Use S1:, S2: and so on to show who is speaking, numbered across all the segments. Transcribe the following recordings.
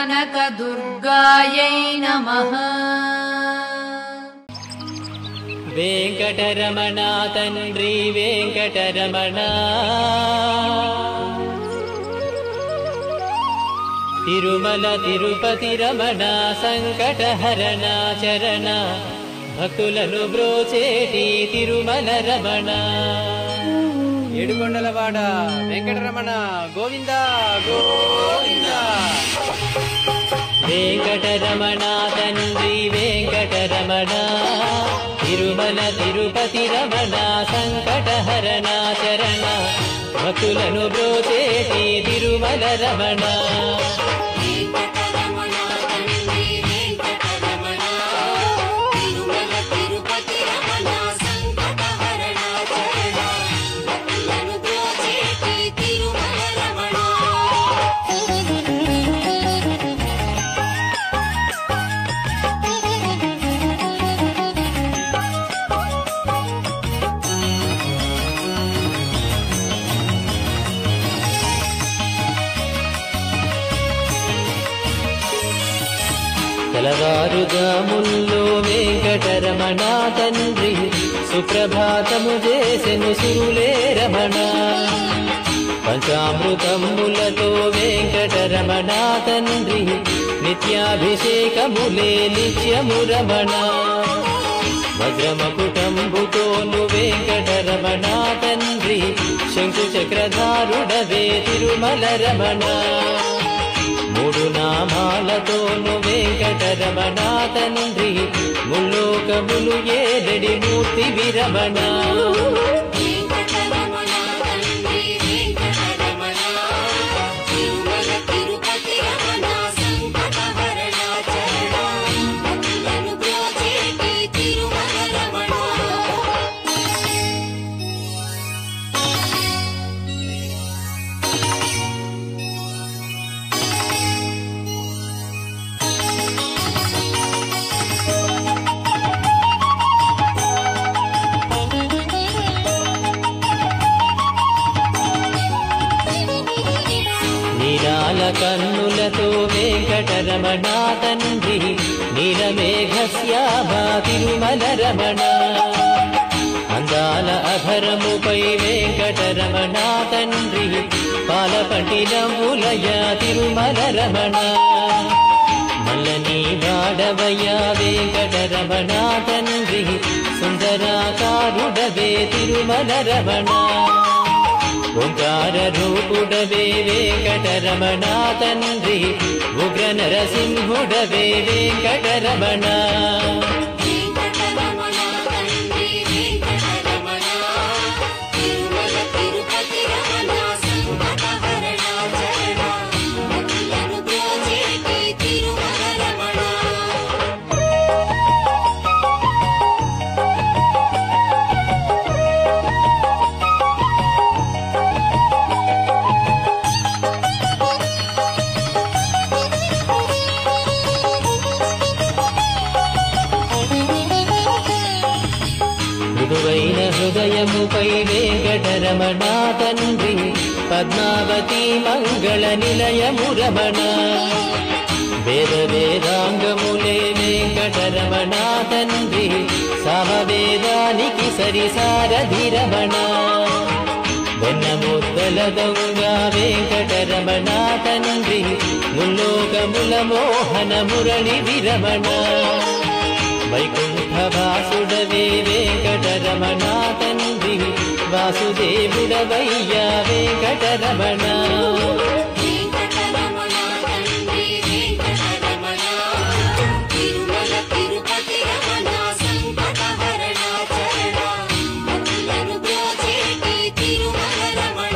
S1: कनकदुर्गायै नमः
S2: వెంకటరమణ తండ్రి వెంకటరమణ తిరుమల తిరుపతి రమణ సంకటహరణ చరణ భక్తులను బ్రోచేటి తిరుమల రమణ
S3: ఏడుకొండలవాడ వెంకటరమణ గోవింద గోవింద
S2: వెంకటరమణ తండ్రి వెంకటరమణ తిరుమల తిరుపతి రమణ సంకటహరణ చరణ భక్తులను బ్రోచేటి తిరుమల రమణ
S4: వెంకటరమణ తండ్రి వెంకటరమణ తిరుమల తిరుపతి రమణ సంకటహరణ చరణ భక్తులను బ్రోచేటి తిరుమల రమణ
S2: తెలవారుజాముల్లో వెంకటరమణ తండ్రి సుప్రభాతము చేసెను సురులే రమణ పంచామృతములతో వెంకటరమణ తండ్రి నిత్యాభిషేకములే నిత్యము రమణ వజ్రమకుటంబుతోను వెంకటరమణ తండ్రి శంకు చక్రధారుడవే తిరుమల రమణ మూడు నామాలతోను వెంకటరమణ తండ్రి ముల్లోకములు ఏరడి మూర్తి విరమణ
S4: వెంకటరమణ తండ్రి వెంకటరమణ తిరుమల తిరుపతి రమణ సంకటహరణ చరణ భక్తులను బ్రోచేటి తిరుమల రమణ
S2: నీరాల కన్నులతో వెంకటరమణ తండ్రి నీలమేఘశ్యామా తిరుమల రమణ అందాల అధరముపై వెంకటరమణ తండ్రి పాలపంటి నవ్వులయ తిరుమల రమణ మల్లని వాడవయ్య వెంకటరమణ తండ్రి సుందరాకారుడవే తిరుమల రమణ ఓంకార రూపుడవే వెంకటరమణ తండ్రి ఉగ్ర నరసింహుడవే వెంకటరమణ
S4: వెంకటరమణ తండ్రి వెంకటరమణ తిరుమల తిరుపతి రమణ సంకటహరణ చరణ భక్తులను బ్రోచేటి తిరుమల రమణ
S2: మృదువైన హృదయముపై వెంకటరమణ తండ్రి పద్మావతి మంగళ నిలయము రమణ వేద వేదాంగములే వెంకటరమణ తండ్రి సమవేదానికి సరిసారధి రమణ వెన్న ముద్దల దొంగ వెంకటరమణ తండ్రి ముల్లోకముల మోహన మురళి విరమణ వైకుంఠ వాసుడవే వెంకటరమణ తండ్రి వాసుదేవుడవయ్యా వెంకటరమణ
S4: వెంకటరమణ తండ్రి వెంకటరమణ తిరుమల తిరుపతి రమణ సంకటహరణ చరణ భక్తులను బ్రోచేటి తిరుమల రమణ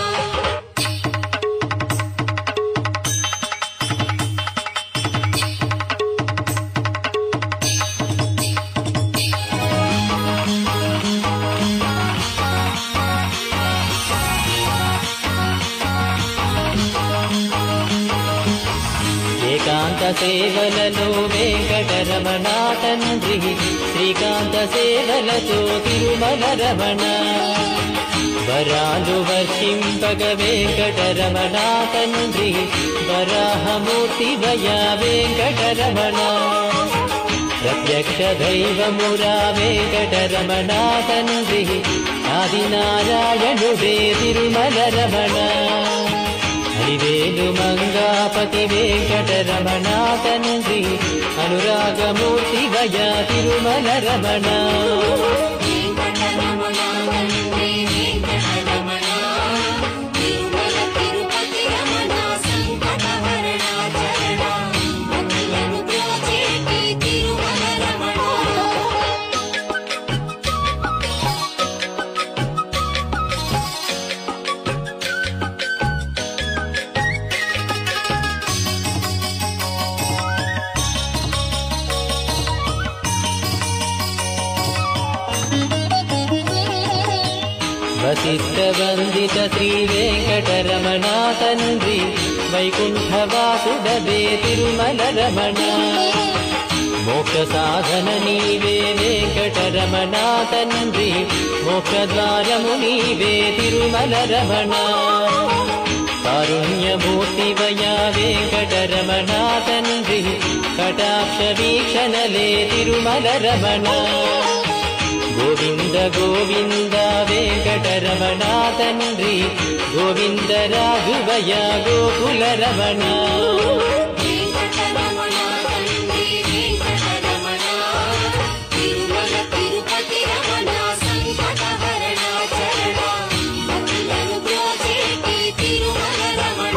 S2: ఏకాంత సేవలలో వెంకటరమణ తండ్రి శ్రీకాంత సేవలతో తిరుమల రమణ వరాలు వర్షింపగ వెంకటరమణ తండ్రి వరాహమూర్తి వయా వెంకటరమణ ప్రత్యక్ష దైవమురా వెంకటరమణ తండ్రి ఆదినారాయణుడే తిరుమల రమణ హరివేలు మంగాపతి వెంకటరమణ తండ్రి అనురాగమూర్తి వయా తిరుమల రమణ
S4: వెంకటరమణ తండ్రి వెంకటరమణ తిరుమల తిరుపతి రమణ సంకటహరణ చరణ భక్తులను బ్రోచేటి తిరుమల రమణ
S2: వశిష్ఠ వందిత శ్రీ వెంకటరమణ తండ్రి వైకుంఠవాసుడవే తిరుమల రమణ మోక్ష సాధన నీవే వెంకటరమణ తండ్రి మోక్ష ద్వారము నీవే తిరుమల రమణ కారుణ్యమూర్తి వయా వెంకటరమణ తండ్రి కటాక్ష వీక్షణలే తిరుమల రమణ గోవింద గోవింద వెంకటరమణ తండ్రి గోవింద రాఘువయ గోకుల రమణ
S4: వెంకటరమణ తండ్రి వెంకటరమణ తిరుమల తిరుపతి రమణ సంకటహరణ చరణ భక్తులను బ్రోచేటి తిరుమల రమణ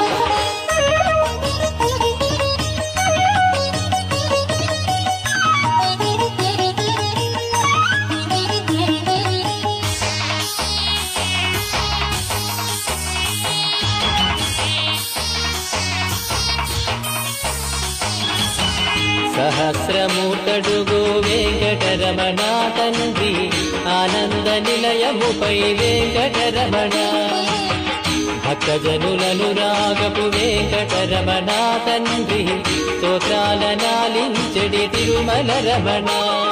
S2: సహస్రమూర్తడుగు వెంకటరమణ తండ్రి ఆనంద నిలయముపై వెంకటరమణ భక్తజనులను రాగపు వెంకటరమణ తండ్రి స్తోత్రాల నాలించడి తిరుమల రమణ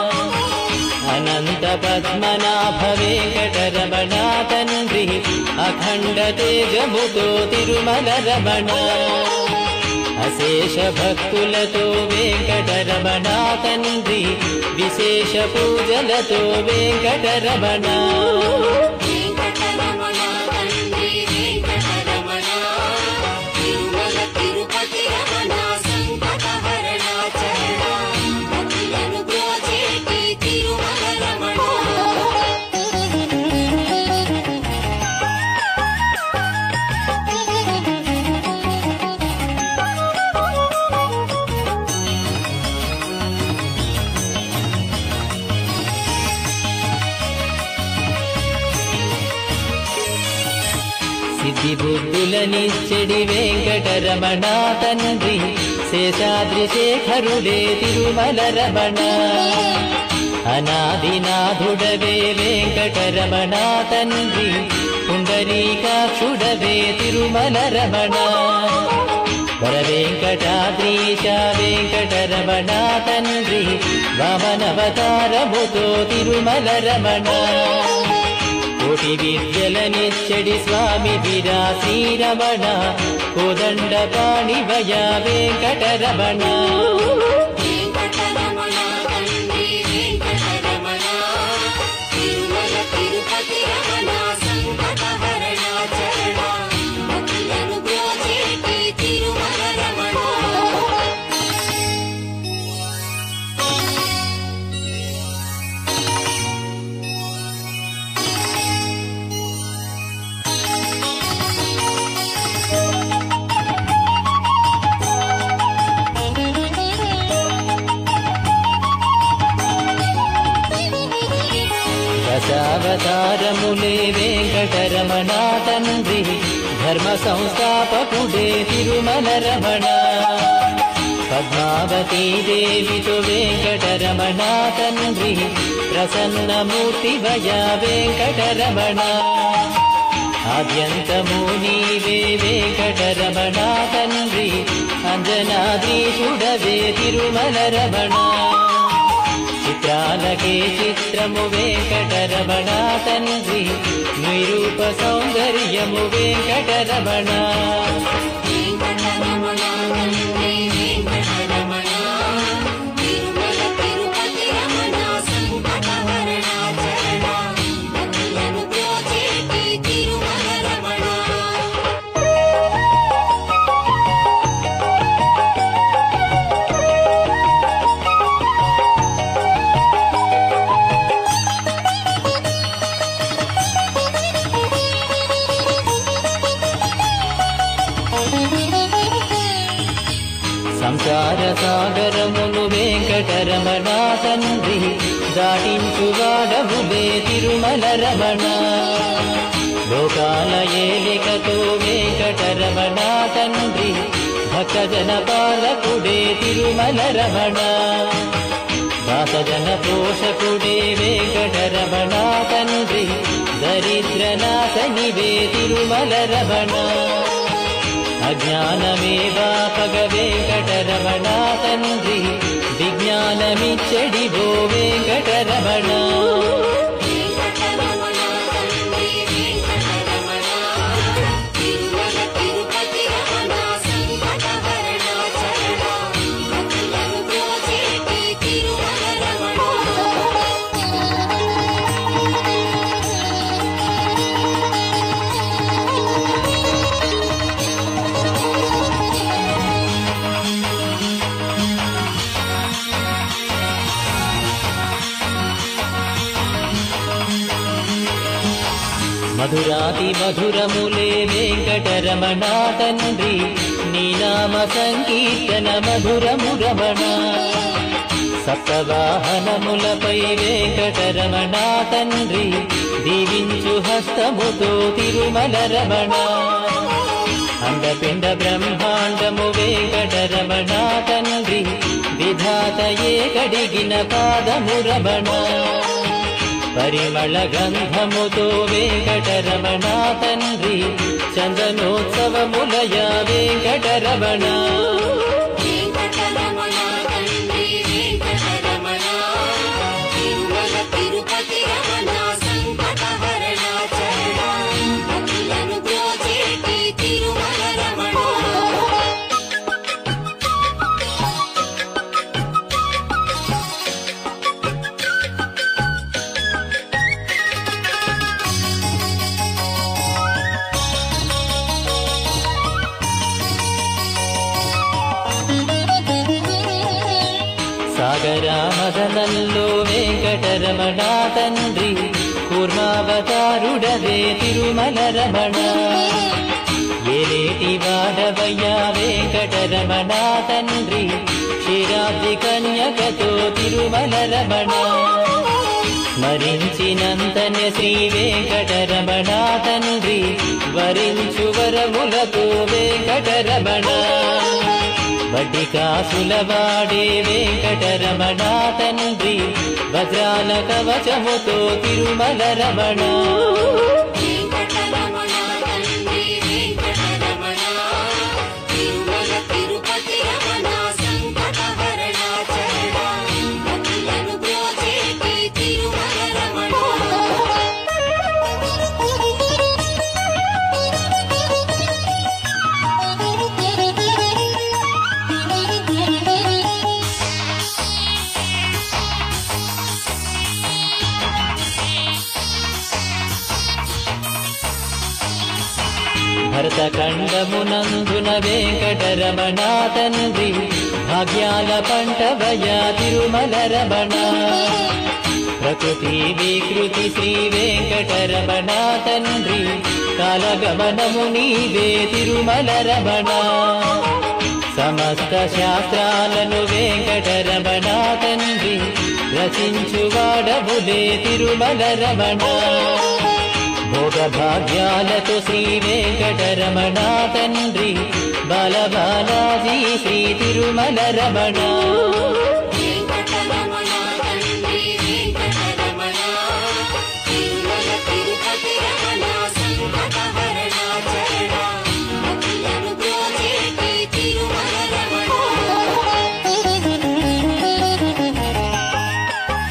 S2: అనంత పద్మనాభ వెంకటరమణ తండ్రి అఖండ తేజముతో తిరుమల రమణ అశేష భక్తులతో వెంకటరమణ తండ్రి విశేష పూజలతో వెంకటరమణ
S4: వెంకటరమణ తండ్రి వెంకటరమణ తిరుమల తిరుపతి రమణ సంకటహరణ చరణ భక్తులను బ్రోచేటి తిరుమల రమణ
S2: సిద్ధి బుద్ధులనిచ్చడి వెంకటరమణ తండ్రి శేషాద్రి శేఖరుడే తిరుమల రమణ అనాదినాథుడవే వెంకటరమణ తండ్రి పుండరీకాక్షుడవే తిరుమల రమణ వర వెంకటాద్రీశ వెంకటరమణ తండ్రి వామనవతారముతో తిరుమల రమణ కోటి విద్యలనిచ్చడి స్వామి విరా శ్రీరమణ కోదండ పాణివయ వెంకటరమణ
S4: వెంకటరమణ తండ్రి వెంకటరమణ తిరుమల తిరుపతి రమణ సంకటహరణ చరణ భక్తులను బ్రోచేటి తిరుమల రమణ
S2: దశావతారములే వెంకటరమణ తండ్రి ధర్మ సంస్థాపకుడే తిరుమల రమణ పద్మావతీ దేవితో వెంకటరమణ తండ్రి ప్రసన్నమూర్తి భయ వెంకటరమణ ఆద్యంతము నీవే వెంకటరమణ తండ్రి అంజనాద్రీషుడవే తిరుమల రమణ చిత్రాలకే చిత్రము వెంకటరమణ తండ్రి నిరూప సౌందర్యము వెంకటరమణ
S4: వెంకటరమణ తండ్రి వెంకటరమణ తిరుమల తిరుపతి రమణ సంకటహరణ చరణ భక్తులను బ్రోచేటి తిరుమల రమణ
S2: సంసార సాగరమును వెంకటరమణ తండ్రి దాటించువాడవువే తిరుమల రమణ లోకాల ఏలికతో వెంకటరమణ తండ్రి భక్తజన పాలకుడే తిరుమల రమణ దాసజన పోషకుడే వెంకటరమణ తండ్రి దరిద్రనాథనివే తిరుమల రమణ అజ్ఞానమేవాపగ వెంకటరమణ తండ్రి విజ్ఞానమిచ్చడివో వెంకటరమణ
S4: వెంకటరమణ తండ్రి వెంకటరమణ తిరుమల తిరుపతి రమణ సంకటహరణ చరణ భక్తులను బ్రోచేటి తిరుమల రమణ
S2: మధురాతి మధురములే వెంకటరమణ తండ్రి నీ నామ సంకీర్తన మధురము రమణ సప్తవాహనములపై వెంకటరమణ తండ్రి దీవించు హస్తముతో తిరుమల రమణ అండపిండ బ్రహ్మాండము వెంకటరమణ తండ్రి విధాతయే కడిగిన పాదము రమణ పరిమళ గంధముతో వెంకటరమణ తండ్రి చందనోత్సవములయ వెంకటరమణ
S4: వెంకటరమణ తండ్రి వెంకటరమణ తిరుమల తిరుపతి రమణ సంకటహరణ చరణ భక్తులను బ్రోచేటి తిరుమల రమణ
S2: సాగరామదనంలో వెంకటరమణ తండ్రి కూర్మావతారుడవే తిరుమల రమణ ఏలేటి వాడవయ్యా వెంకటరమణ తండ్రి క్షీరాబ్ది కన్యకతో తిరుమల రమణ స్మరించినంతనే శ్రీ వెంకటరమణ తండ్రి వరించు వరములతో వెంకటరమణ వడ్డి కాసుల వాడే వెంకటరమణ తండ్రి వజ్రాల కవచముతో తిరుమల రమణ
S4: వెంకటరమణ తండ్రి వెంకటరమణ తిరుమల తిరుపతి రమణ సంకటహరణ చరణ భక్తులను బ్రోచేటి తిరుమల రమణ
S2: భరతఖండమునందున వెంకటరమణ తండ్రి భాగ్యాల పంటవయ తిరుమల రమణ ప్రకృతి వికృతి శ్రీ వెంకటరమణ తండ్రి కాలగమనము నీవే తిరుమల రమణ సమస్త శాస్త్రాలను వెంకటరమణ తండ్రి రచించువాడవులే తిరుమల రమణ భోగ భాగ్యాలతో శ్రీ వెంకటరమణ తండ్రి బాలబాలాజీ శ్రీ తిరుమల రమణ
S4: వెంకటరమణ తండ్రి వెంకటరమణ తిరుమల తిరుపతి రమణ సంకటహరణ చరణ భక్తులను బ్రోచేటి తిరుమల రమణ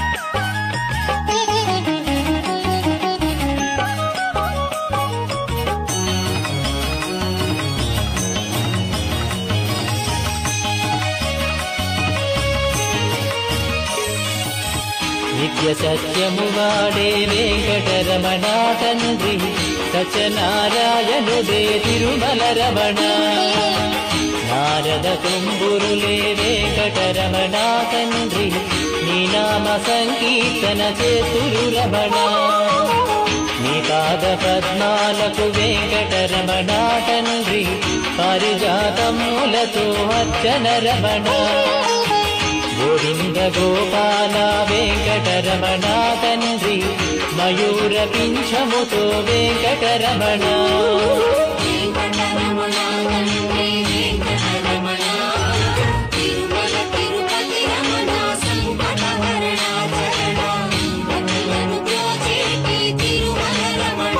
S2: నిత్య సత్యము వాడే వెంకటరమణ తండ్రి సత్యనారాయణుడే తిరుమల రమణ నారద తుంబురులే వెంకటరమణ తండ్రి నీ నామ సంకీర్తన చేతురు రమణ నీ పాద పద్మాలకు వెంకటరమణ తండ్రి పారిజాతములతో అర్చన రమణ గోవింద గోపాల వెంకటరమణ తండ్రి మయూర పింఛముతో వెంకటరమణ
S4: వెంకటరమణ తండ్రి వెంకటరమణ తిరుమల తిరుపతి రమణ సంకటహరణ చరణ భక్తులను బ్రోచేటి తిరుమల రమణ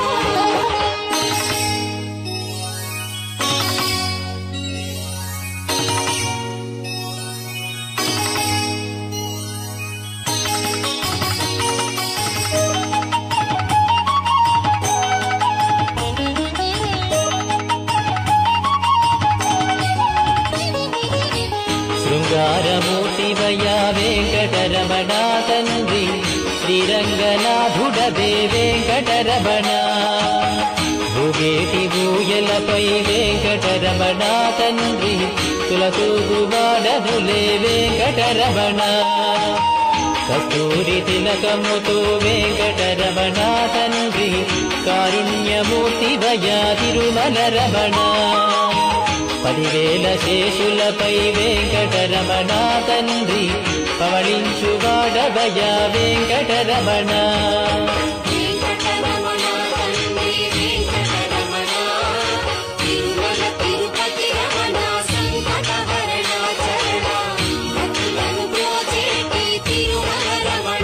S2: శృంగారమూర్తివయ వెంకటరమణ తండ్రి శ్రీరంగనాథుడవే వెంకటరమణ భూగేటి భూయలపై వెంకటరమణ తండ్రి తులతూగువాడనులే వెంకటరమణ కస్తూరి తిలకముతో వెంకటరమణ తండ్రి కారుణ్యమూర్తివయ తిరుమల రమణ పదివేల శేషులపై వెంకటరమణ తండ్రి పవళించువాడవయ వెంకటరమణ
S4: వెంకటరమణ తండ్రి వెంకటరమణ తిరుమల తిరుపతి రమణ సంకటహరణ చరణ భక్తులను బ్రోచేటి తిరుమల రమణ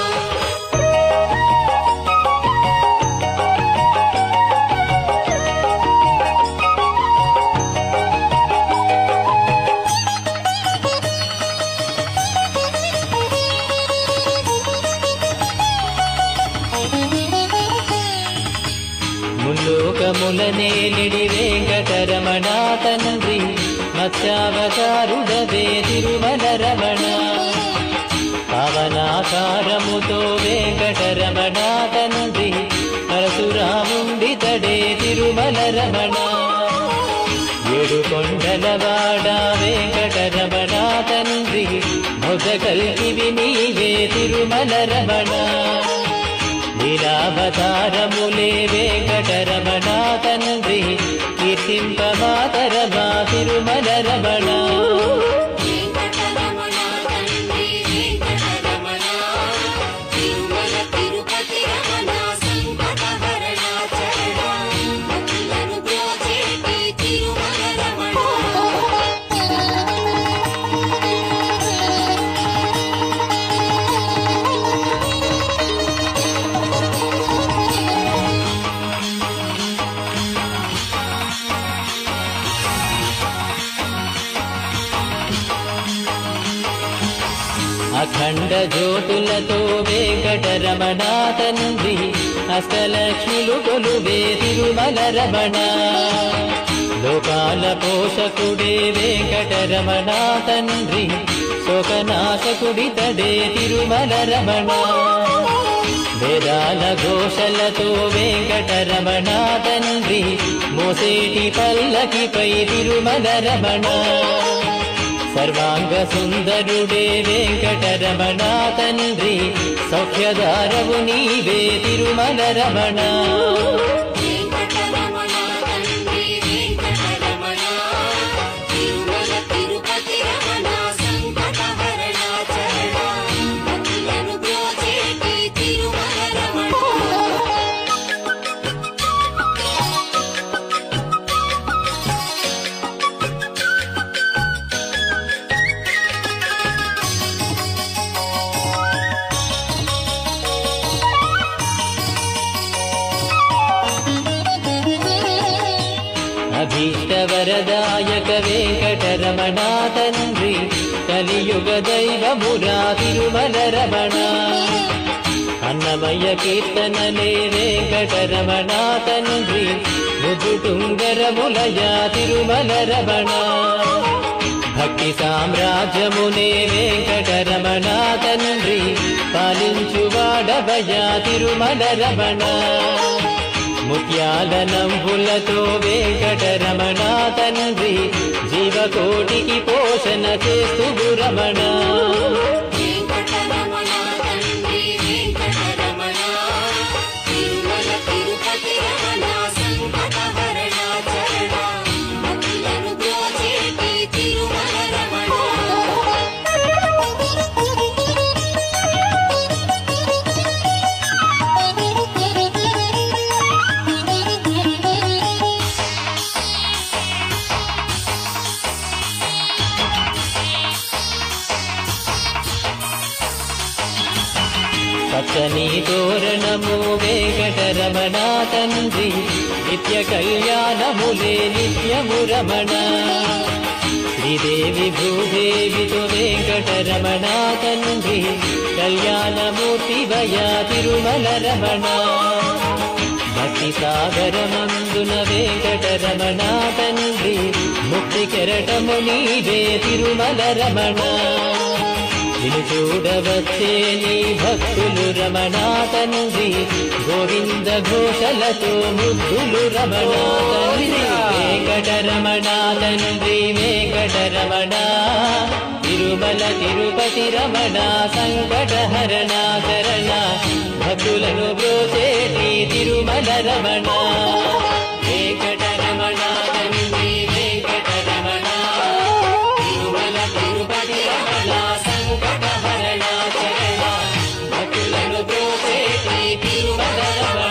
S2: ముల్లోకములనేలిడి వెంకటరమణ తండ్రి మత్స్యావతారుడవే తిరుమల రమణ పవనాకారముతో వెంకటరమణ తండ్రి పరశురాముండి తడే తిరుమల రమణ ఏడు కొండలవాడ వెంకటరమణ తండ్రి మొదకల్కివి నీవే తిరుమల రమణ లీలావతారములే వెంకటరమణ తండ్రి కీర్తింపమాతరమా తిరుమల రమణ
S4: వెంకటరమణ తండ్రి వెంకటరమణ తిరుమల తిరుపతి రమణ సంకటహరణ చరణ భక్తులను బ్రోచేటి తిరుమల రమణ
S2: అఖండ జ్యోతులతో వెంకటరమణ తండ్రి అష్టలక్ష్మిలు కొలువే తిరుమల రమణ లోకాల పోషకుడే వెంకటరమణ తండ్రి శోకనాశకుడి తడే తిరుమల రమణ వేదాల ఘోషలతో వెంకటరమణ తండ్రి మోసేటి పల్లకిపై తిరుమల రమణ సర్వాంగ సుందరుడే వెంకటరమణ తండ్రి సౌఖ్యదారవు నీవే తిరుమల రమణ
S4: వెంకటరమణ తండ్రి వెంకటరమణ తిరుమల తిరుపతి రమణ సంకటహరణ చరణ భక్తులను బ్రోచేటి తిరుమల రమణ
S2: అభీష్టవరదాయక వెంకటరమణ తండ్రి కలియుగ దైవమురా తిరుమల రమణ అన్నమయ్య కీర్తనలే వెంకటరమణ తండ్రి ముద్దుటుంగరములయ తిరుమల రమణ భక్తి భక్తి సామ్రాజ్యమునే వెంకటరమణ తండ్రి పాలించువాడభయ తిరుమల రమణ ముత్యాల నంబులతో వెంకటరమణ తండ్రి జీవకోటికి పోషణ చేస్తూ రమణ
S4: వెంకటరమణ తండ్రి వెంకటరమణ తిరుమల తిరుపతి రమణ సంకటహరణ చరణ భక్తులను బ్రోచేటి తిరుమల రమణ
S2: పచ్చని తోరణము వెంకటరమణ తండ్రి నిత్య కళ్యాణములే నిత్యము రమణ శ్రీదేవి భూదేవితో వెంకటరమణ తండ్రి కళ్యాణమూర్తి వయా తిరుమల రమణ భక్తి సాగరమందున వెంకటరమణ తండ్రి ముక్తి కెరటము నీవే తిరుమల రమణ నిన్ను చూడవచ్చే నీ భక్తులు రమణ తండ్రి గోవింద ఘోషలతో ముద్దులు రమణ తండ్రి వెంకటరమణ తండ్రి వెంకటరమణ తిరుమల తిరుపతి రమణ సంకటహరణ శరణ భక్తులను బ్రోచేటి తిరుమల రమణ వెంకటరమణ తండ్రి వెంకటరమణ తిరుమల తిరుపతి రమణ సంకటహరణ శరణ భక్తులను బ్రోచేటి తిరుమల రమణ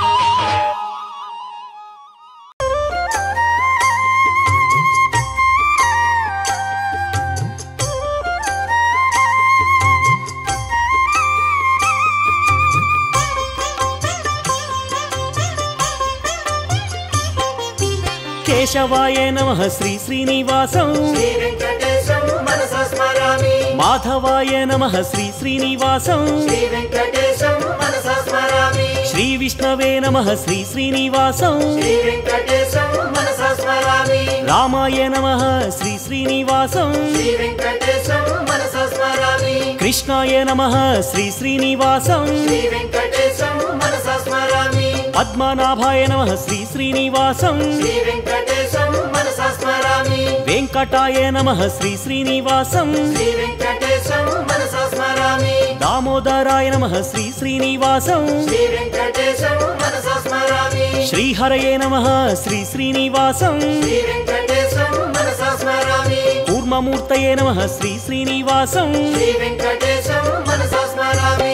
S5: కేశవాయ నమ శ్రీ శ్రీనివాసం
S6: శ్రీ వెంకటేశం మనసా స్మరామి
S5: మాధవాయ నమ శ్రీ శ్రీనివాసం
S6: శ్రీ వెంకటేశం మనసా స్మరామి
S5: శ్రీ విష్ణవే నమ శ్రీ శ్రీనివాసం
S6: శ్రీ వెంకటేశం మనసా స్మరామి
S5: రామాయ నమ శ్రీ శ్రీనివాసం
S6: శ్రీ వెంకటేశం మనసా స్మరామి
S5: కృష్ణాయ నమ శ్రీ శ్రీనివాసం
S6: శ్రీ వెంకటేశం మనసా స్మరామి
S5: పద్మనాభాయ నమ శ్రీ శ్రీనివాసం
S6: శ్రీ వెంకటేశం మనసా స్మరామి
S5: వెంకటాయ నమ శ్రీ శ్రీనివాసం
S6: శ్రీ వెంకటేశం మనసా స్మరామి
S5: దామోదరాయ నమ శ్రీ శ్రీనివాసం
S6: శ్రీ వెంకటేశం మనసా స్మరామి
S5: శ్రీహరయే నమ శ్రీ శ్రీనివాసం
S6: శ్రీ వెంకటేశం మనసా స్మరామి
S5: కూర్మమూర్తయే నమ శ్రీ శ్రీనివాసం
S6: శ్రీ వెంకటేశం మనసా స్మరామి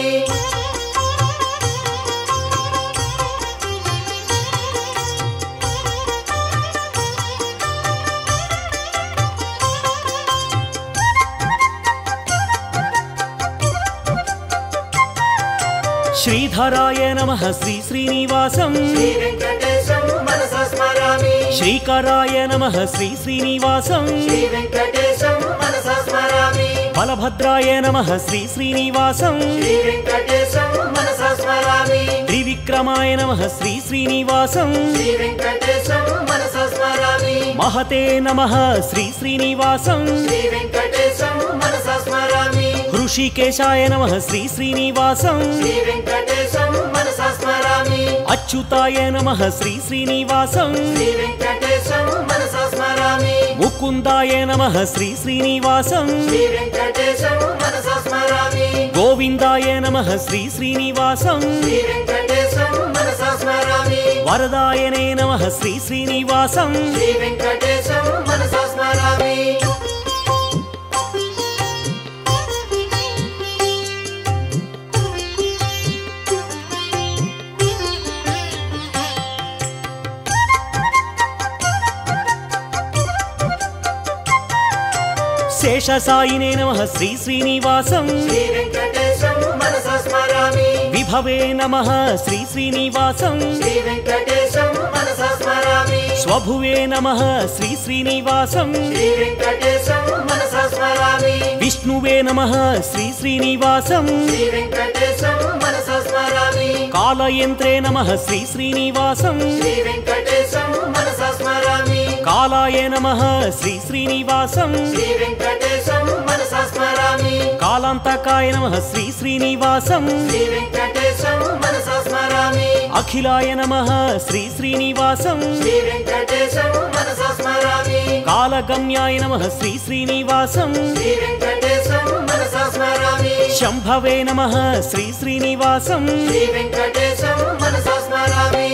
S5: శ్రీధరాయ నమ శ్రీ శ్రీనివాసం
S6: శ్రీ వెంకటేశం మనసా స్మరామి
S5: శ్రీకరాయ నమ శ్రీ శ్రీనివాసం
S6: శ్రీ వెంకటేశం మనసా స్మరామి
S5: బలభద్రాయ నమ శ్రీ శ్రీనివాసం
S6: శ్రీ వెంకటేశం మనసా స్మరామి
S5: త్రివిక్రమాయ నమ శ్రీ శ్రీనివాసం
S6: శ్రీ వెంకటేశం మనసా స్మరామి
S5: మహతే నమ శ్రీ శ్రీనివాసం
S6: శ్రీ వెంకటేశం మనసా స్మరామి
S5: హృషికేశాయ నమ శ్రీ శ్రీనివాసం
S6: శ్రీ వెంకటేశం మనసా స్మరామి
S5: అచ్యుతాయ నమ శ్రీ శ్రీనివాసం
S6: శ్రీ వెంకటేశం మనసా స్మరామి
S5: ముకుందాయ నమ శ్రీ శ్రీనివాసం
S6: శ్రీ వెంకటేశం మనసా స్మరామి
S5: గోవిందాయ నమ శ్రీ శ్రీనివాసం
S6: శ్రీ వెంకటేశం మనసా స్మరామి
S5: వరదాయనే నమ శ్రీ శ్రీనివాసం
S6: శ్రీ వెంకటేశం మనసా స్మరామి
S5: శేషసాయినే నమ శ్రీ శ్రీనివాసం
S6: శ్రీ వెంకటేశం మనసా స్మరామి
S5: విభవే నమ శ్రీ శ్రీనివాసం
S6: శ్రీ వెంకటేశం మనసా స్మరామి
S5: స్వభువే నమ శ్రీ శ్రీనివాసం
S6: శ్రీ వెంకటేశం మనసా స్మరామి
S5: విష్ణువే నమ శ్రీ శ్రీనివాసం
S6: శ్రీ వెంకటేశం మనసా స్మరామి
S5: కాలయంత్రే నమ శ్రీ శ్రీనివాసం
S6: శ్రీ వెంకటేశం మనసా స్మరామి
S5: కాలాయ నమ శ్రీ శ్రీనివాసం
S6: శ్రీ వెంకటేశం మనసా స్మరామి
S5: కాలాంతకాయ నమ శ్రీ శ్రీనివాసం
S6: శ్రీ వెంకటేశం మనసా స్మరామి
S5: అఖిలాయ నమ శ్రీ శ్రీనివాసం
S6: శ్రీ వెంకటేశం మనసా స్మరామి
S5: కాలగమ్యాయ నమ శ్రీ శ్రీనివాసం
S6: శ్రీ వెంకటేశం మనసా స్మరామి
S5: శంభవే నమ శ్రీ శ్రీనివాసం
S6: శ్రీ వెంకటేశం మనసా స్మరామి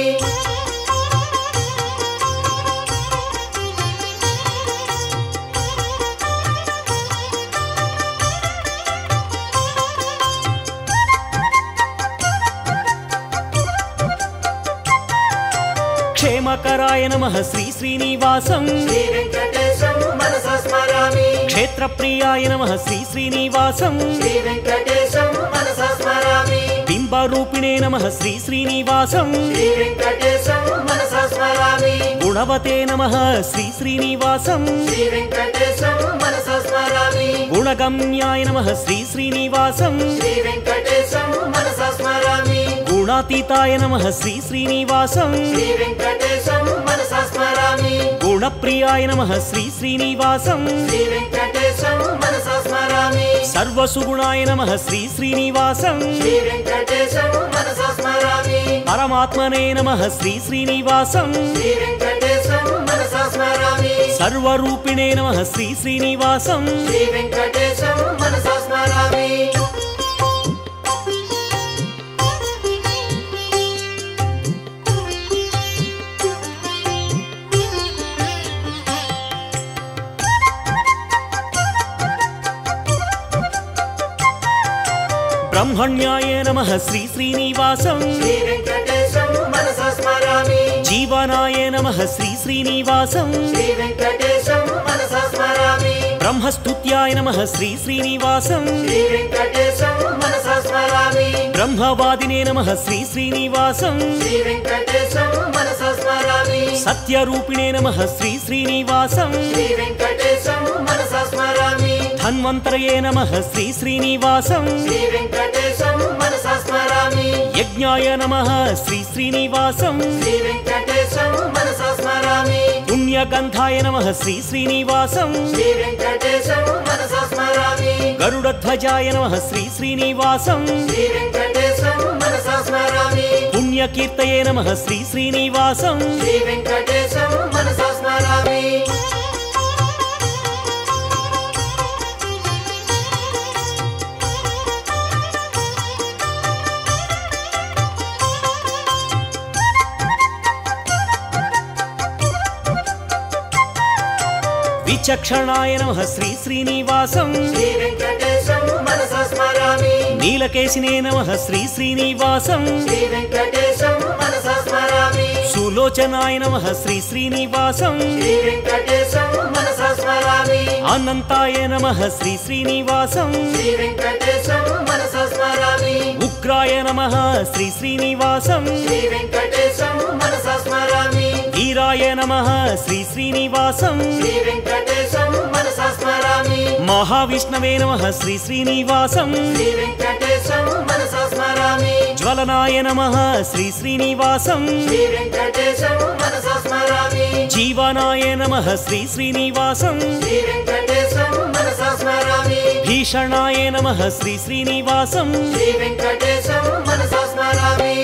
S5: క్షేమకరాయ నమ శ్రీ శ్రీనివాసం
S6: శ్రీ వెంకటేశం మనసా స్మరామి
S5: క్షేత్రప్రియాయ నమ శ్రీ శ్రీనివాసం
S6: శ్రీ వెంకటేశం మనసా స్మరామి
S5: బింబరూపిణే నమ శ్రీ శ్రీనివాసం
S6: శ్రీ వెంకటేశం మనసా స్మరామి
S5: గుణవతే నమ శ్రీ శ్రీనివాసం
S6: శ్రీ వెంకటేశం మనసా స్మరామి
S5: గుణగమ్యాయ నమ శ్రీ శ్రీనివాసం
S6: శ్రీ వెంకటేశం మనసా స్మరామి
S5: గుణాతీతాయ నమ శ్రీ శ్రీనివాసం
S6: శ్రీ వెంకటేశం మనసా స్మరామి
S5: గుణప్రియాయ నమ శ్రీ శ్రీనివాసం
S6: శ్రీ వెంకటేశం మనసా స్మరామి
S5: సర్వసుగుణాయ నమ శ్రీ శ్రీనివాసం
S6: శ్రీ వెంకటేశం మనసా స్మరామి
S5: పరమాత్మనే నమ శ్రీ శ్రీనివాసం
S6: శ్రీ వెంకటేశం మనసా స్మరామి
S5: సర్వరూపిణే నమ శ్రీ శ్రీనివాసం
S6: శ్రీ వెంకటేశం మనసా స్మరామి
S5: బ్రహ్మణ్యాయ నమ శ్రీ శ్రీనివాసం
S6: శ్రీ వెంకటేశం మనసా స్మరామి
S5: జీవనాయ నమ శ్రీ శ్రీనివాసం
S6: శ్రీ వెంకటేశం మనసా స్మరామి
S5: బ్రహ్మస్తుత్యాయ నమ శ్రీ శ్రీనివాసం
S6: శ్రీ వెంకటేశం మనసా స్మరామి
S5: బ్రహ్మవాదినే నమ శ్రీ శ్రీనివాసం
S6: శ్రీ వెంకటేశం మనసా స్మరామి
S5: సత్యరూపిణే నమ శ్రీ శ్రీనివాసం
S6: శ్రీ వెంకటేశం మనసా స్మరామి
S5: ధన్వంతరయే నమ శ్రీ శ్రీనివాసం
S6: శ్రీ వెంకటేశం మనసా స్మరామి
S5: యజ్ఞాయ నమ శ్రీ శ్రీనివాసం
S6: శ్రీ వెంకటేశం మనసా స్మరామి
S5: పుణ్యగంధాయ నమ శ్రీ శ్రీనివాసం
S6: శ్రీ వెంకటేశం మనసా స్మరామి
S5: గరుడధ్వజాయ నమ శ్రీ శ్రీనివాసం
S6: శ్రీ వెంకటేశం మనసా స్మరామి
S5: పుణ్యకీర్తయే నమ శ్రీ శ్రీనివాసం
S6: శ్రీ వెంకటేశం మనసా స్మరామి
S5: విచక్షణాయ నమ శ్రీ శ్రీనివాసం
S6: శ్రీ వెంకటేశం మనసా స్మరామి
S5: నీలకేశినే నమ శ్రీ శ్రీనివాసం
S6: శ్రీ వెంకటేశం మనసా స్మరామి
S5: సులోచనాయ నమ శ్రీ శ్రీనివాసం
S6: శ్రీ వెంకటేశం మనసా స్మరామి
S5: అనంతాయ నమ శ్రీ శ్రీనివాసం
S6: శ్రీ వెంకటేశం మనసా స్మరామి
S5: ఉగ్రాయ నమ శ్రీ శ్రీనివాసం
S6: శ్రీ వెంకటేశం మనసా స్మరామి
S5: వీరాయ నమ శ్రీ శ్రీనివాసం
S6: శ్రీ వెంకటేశం మనసా స్మరామి
S5: మహావిష్ణవే నమ శ్రీ శ్రీనివాసం
S6: శ్రీ వెంకటేశం మనసా స్మరామి
S5: జ్వలనాయ నమ శ్రీ శ్రీనివాసం
S6: శ్రీ వెంకటేశం మనసా స్మరామి
S5: జీవనాయ నమ శ్రీ శ్రీనివాసం
S6: శ్రీ వెంకటేశం మనసా స్మరామి
S5: భీషణాయ నమ శ్రీ శ్రీనివాసం
S6: శ్రీ వెంకటేశం మనసా స్మరామి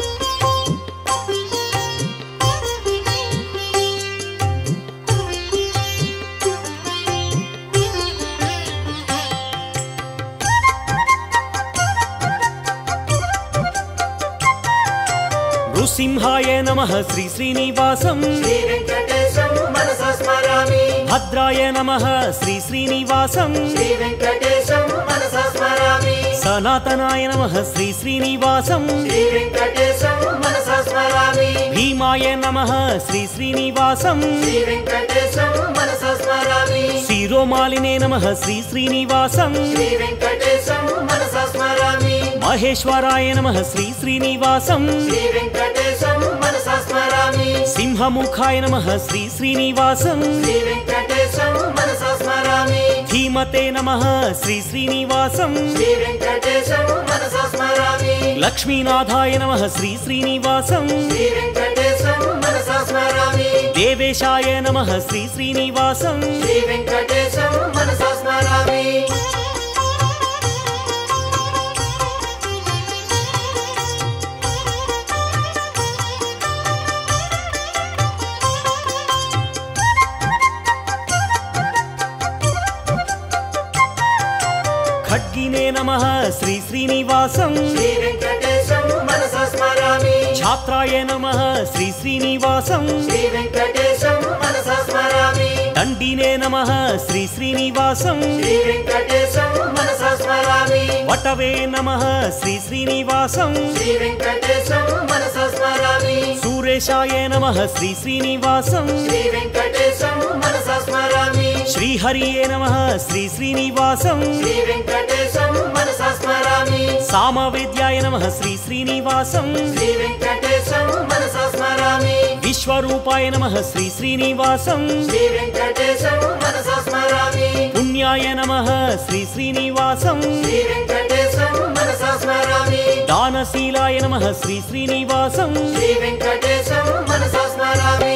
S5: నృసింహాయ నమ శ్రీ శ్రీనివాసం
S6: శ్రీ వెంకటేశం మనసా స్మరామి
S5: భద్రాయ నమ శ్రీ శ్రీనివాసం
S6: శ్రీ వెంకటేశం మనసా స్మరామి
S5: సనాతనాయ నమ శ్రీ శ్రీనివాసం
S6: శ్రీ వెంకటేశం మనసా స్మరామి
S5: భీమాయ నమ శ్రీ శ్రీనివాసం
S6: శ్రీ వెంకటేశం మనసా స్మరామి
S5: శిరోమాలినే నమ శ్రీ శ్రీనివాసం
S6: శ్రీ వెంకటేశం మనసా స్మరామి
S5: మహేశ్వరాయ నమ శ్రీ శ్రీనివాసం
S6: శ్రీ వెంకటేశం మనసా స్మరామి
S5: సింహముఖాయ నమ శ్రీ శ్రీనివాసం
S6: శ్రీ వెంకటేశం మనసా స్మరామి
S5: ధీమతే నమ శ్రీ శ్రీనివాసం
S6: శ్రీ వెంకటేశం మనసా స్మరామి
S5: లక్ష్మీనాథాయ నమ శ్రీ శ్రీనివాసం
S6: శ్రీ వెంకటేశం మనసా స్మరామి
S5: దేవేశాయ నమ శ్రీ శ్రీనివాసం
S6: శ్రీ వెంకటేశం మనసా స్మరామి
S5: ఖడ్గినే నమ శ్రీ శ్రీనివాసం
S6: శ్రీ వెంకటేశం మనసా స్మరామి
S5: ఛాత్రాయ నమ శ్రీ శ్రీనివాసం
S6: శ్రీ వెంకటేశం మనసా స్మరామి
S5: దండినే నమ శ్రీ శ్రీనివాసం
S6: శ్రీ వెంకటేశం మనసా స్మరామి
S5: వటవే నమ శ్రీ శ్రీనివాసం
S6: శ్రీ వెంకటేశం మనసా స్మరామి
S5: సూరేశాయ నమ శ్రీ శ్రీనివాసం
S6: శ్రీ వెంకటేశం మనసా స్మరామి
S5: శ్రీహరియే నమ శ్రీ శ్రీనివాసం
S6: శ్రీ వెంకటేశం మనసా స్మరామి
S5: సామవేద్యాయ నమ శ్రీ శ్రీనివాసం
S6: శ్రీ వెంకటేశం మనసా స్మరామి
S5: విశ్వరూపాయ నమ శ్రీ శ్రీనివాసం
S6: శ్రీ వెంకటేశం మనసా స్మరామి
S5: పుణ్యాయ నమ శ్రీ శ్రీనివాసం
S6: శ్రీ వెంకటేశం మనసా స్మరామి
S5: దానశీలాయ నమ శ్రీ శ్రీనివాసం
S6: శ్రీ వెంకటేశం మనసా స్మరామి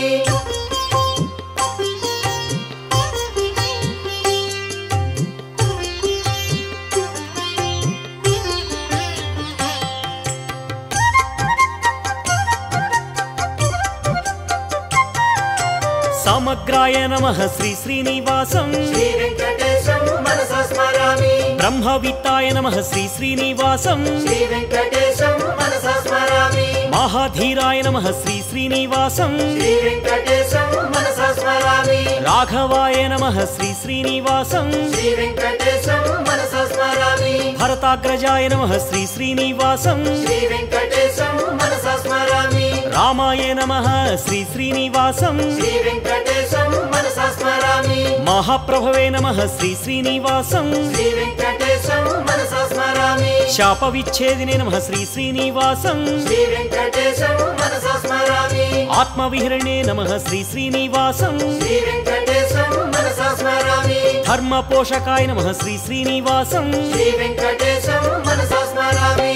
S5: సమగ్రాయ నమ శ్రీ శ్రీనివాసం
S6: శ్రీ వెంకటేశం మనసా స్మరామి
S5: బ్రహ్మవిత్తాయ నమ శ్రీ శ్రీనివాసం
S6: శ్రీ వెంకటేశం మనసా స్మరామి
S5: మహాధీరాయ నమ శ్రీ శ్రీనివాసం
S6: శ్రీ వెంకటేశం మనసా స్మరామి
S5: రాఘవాయ నమ శ్రీ శ్రీనివాసం
S6: శ్రీ వెంకటేశం మనసా స్మరామి
S5: భరతాగ్రజాయ నమ శ్రీ శ్రీనివాసం
S6: శ్రీ వెంకటేశం మనసా స్మరామి
S5: రామాయ నమ శ్రీ శ్రీనివాసం
S6: శ్రీ వెంకటేశం మనసా స్మరామి
S5: మహాప్రభవే నమ శ్రీ శ్రీనివాసం
S6: శ్రీ వెంకటేశం మనసా స్మరామి
S5: శాప విచ్ఛేదినే నమ శ్రీ శ్రీనివాసం
S6: శ్రీ వెంకటేశం మనసా స్మరామి
S5: ఆత్మవిహరణే నమ శ్రీ శ్రీనివాసం
S6: శ్రీ వెంకటేశం మనసా స్మరామి
S5: ధర్మ పోషకాయ నమ శ్రీ శ్రీనివాసం
S6: శ్రీ వెంకటేశం మనసా స్మరామి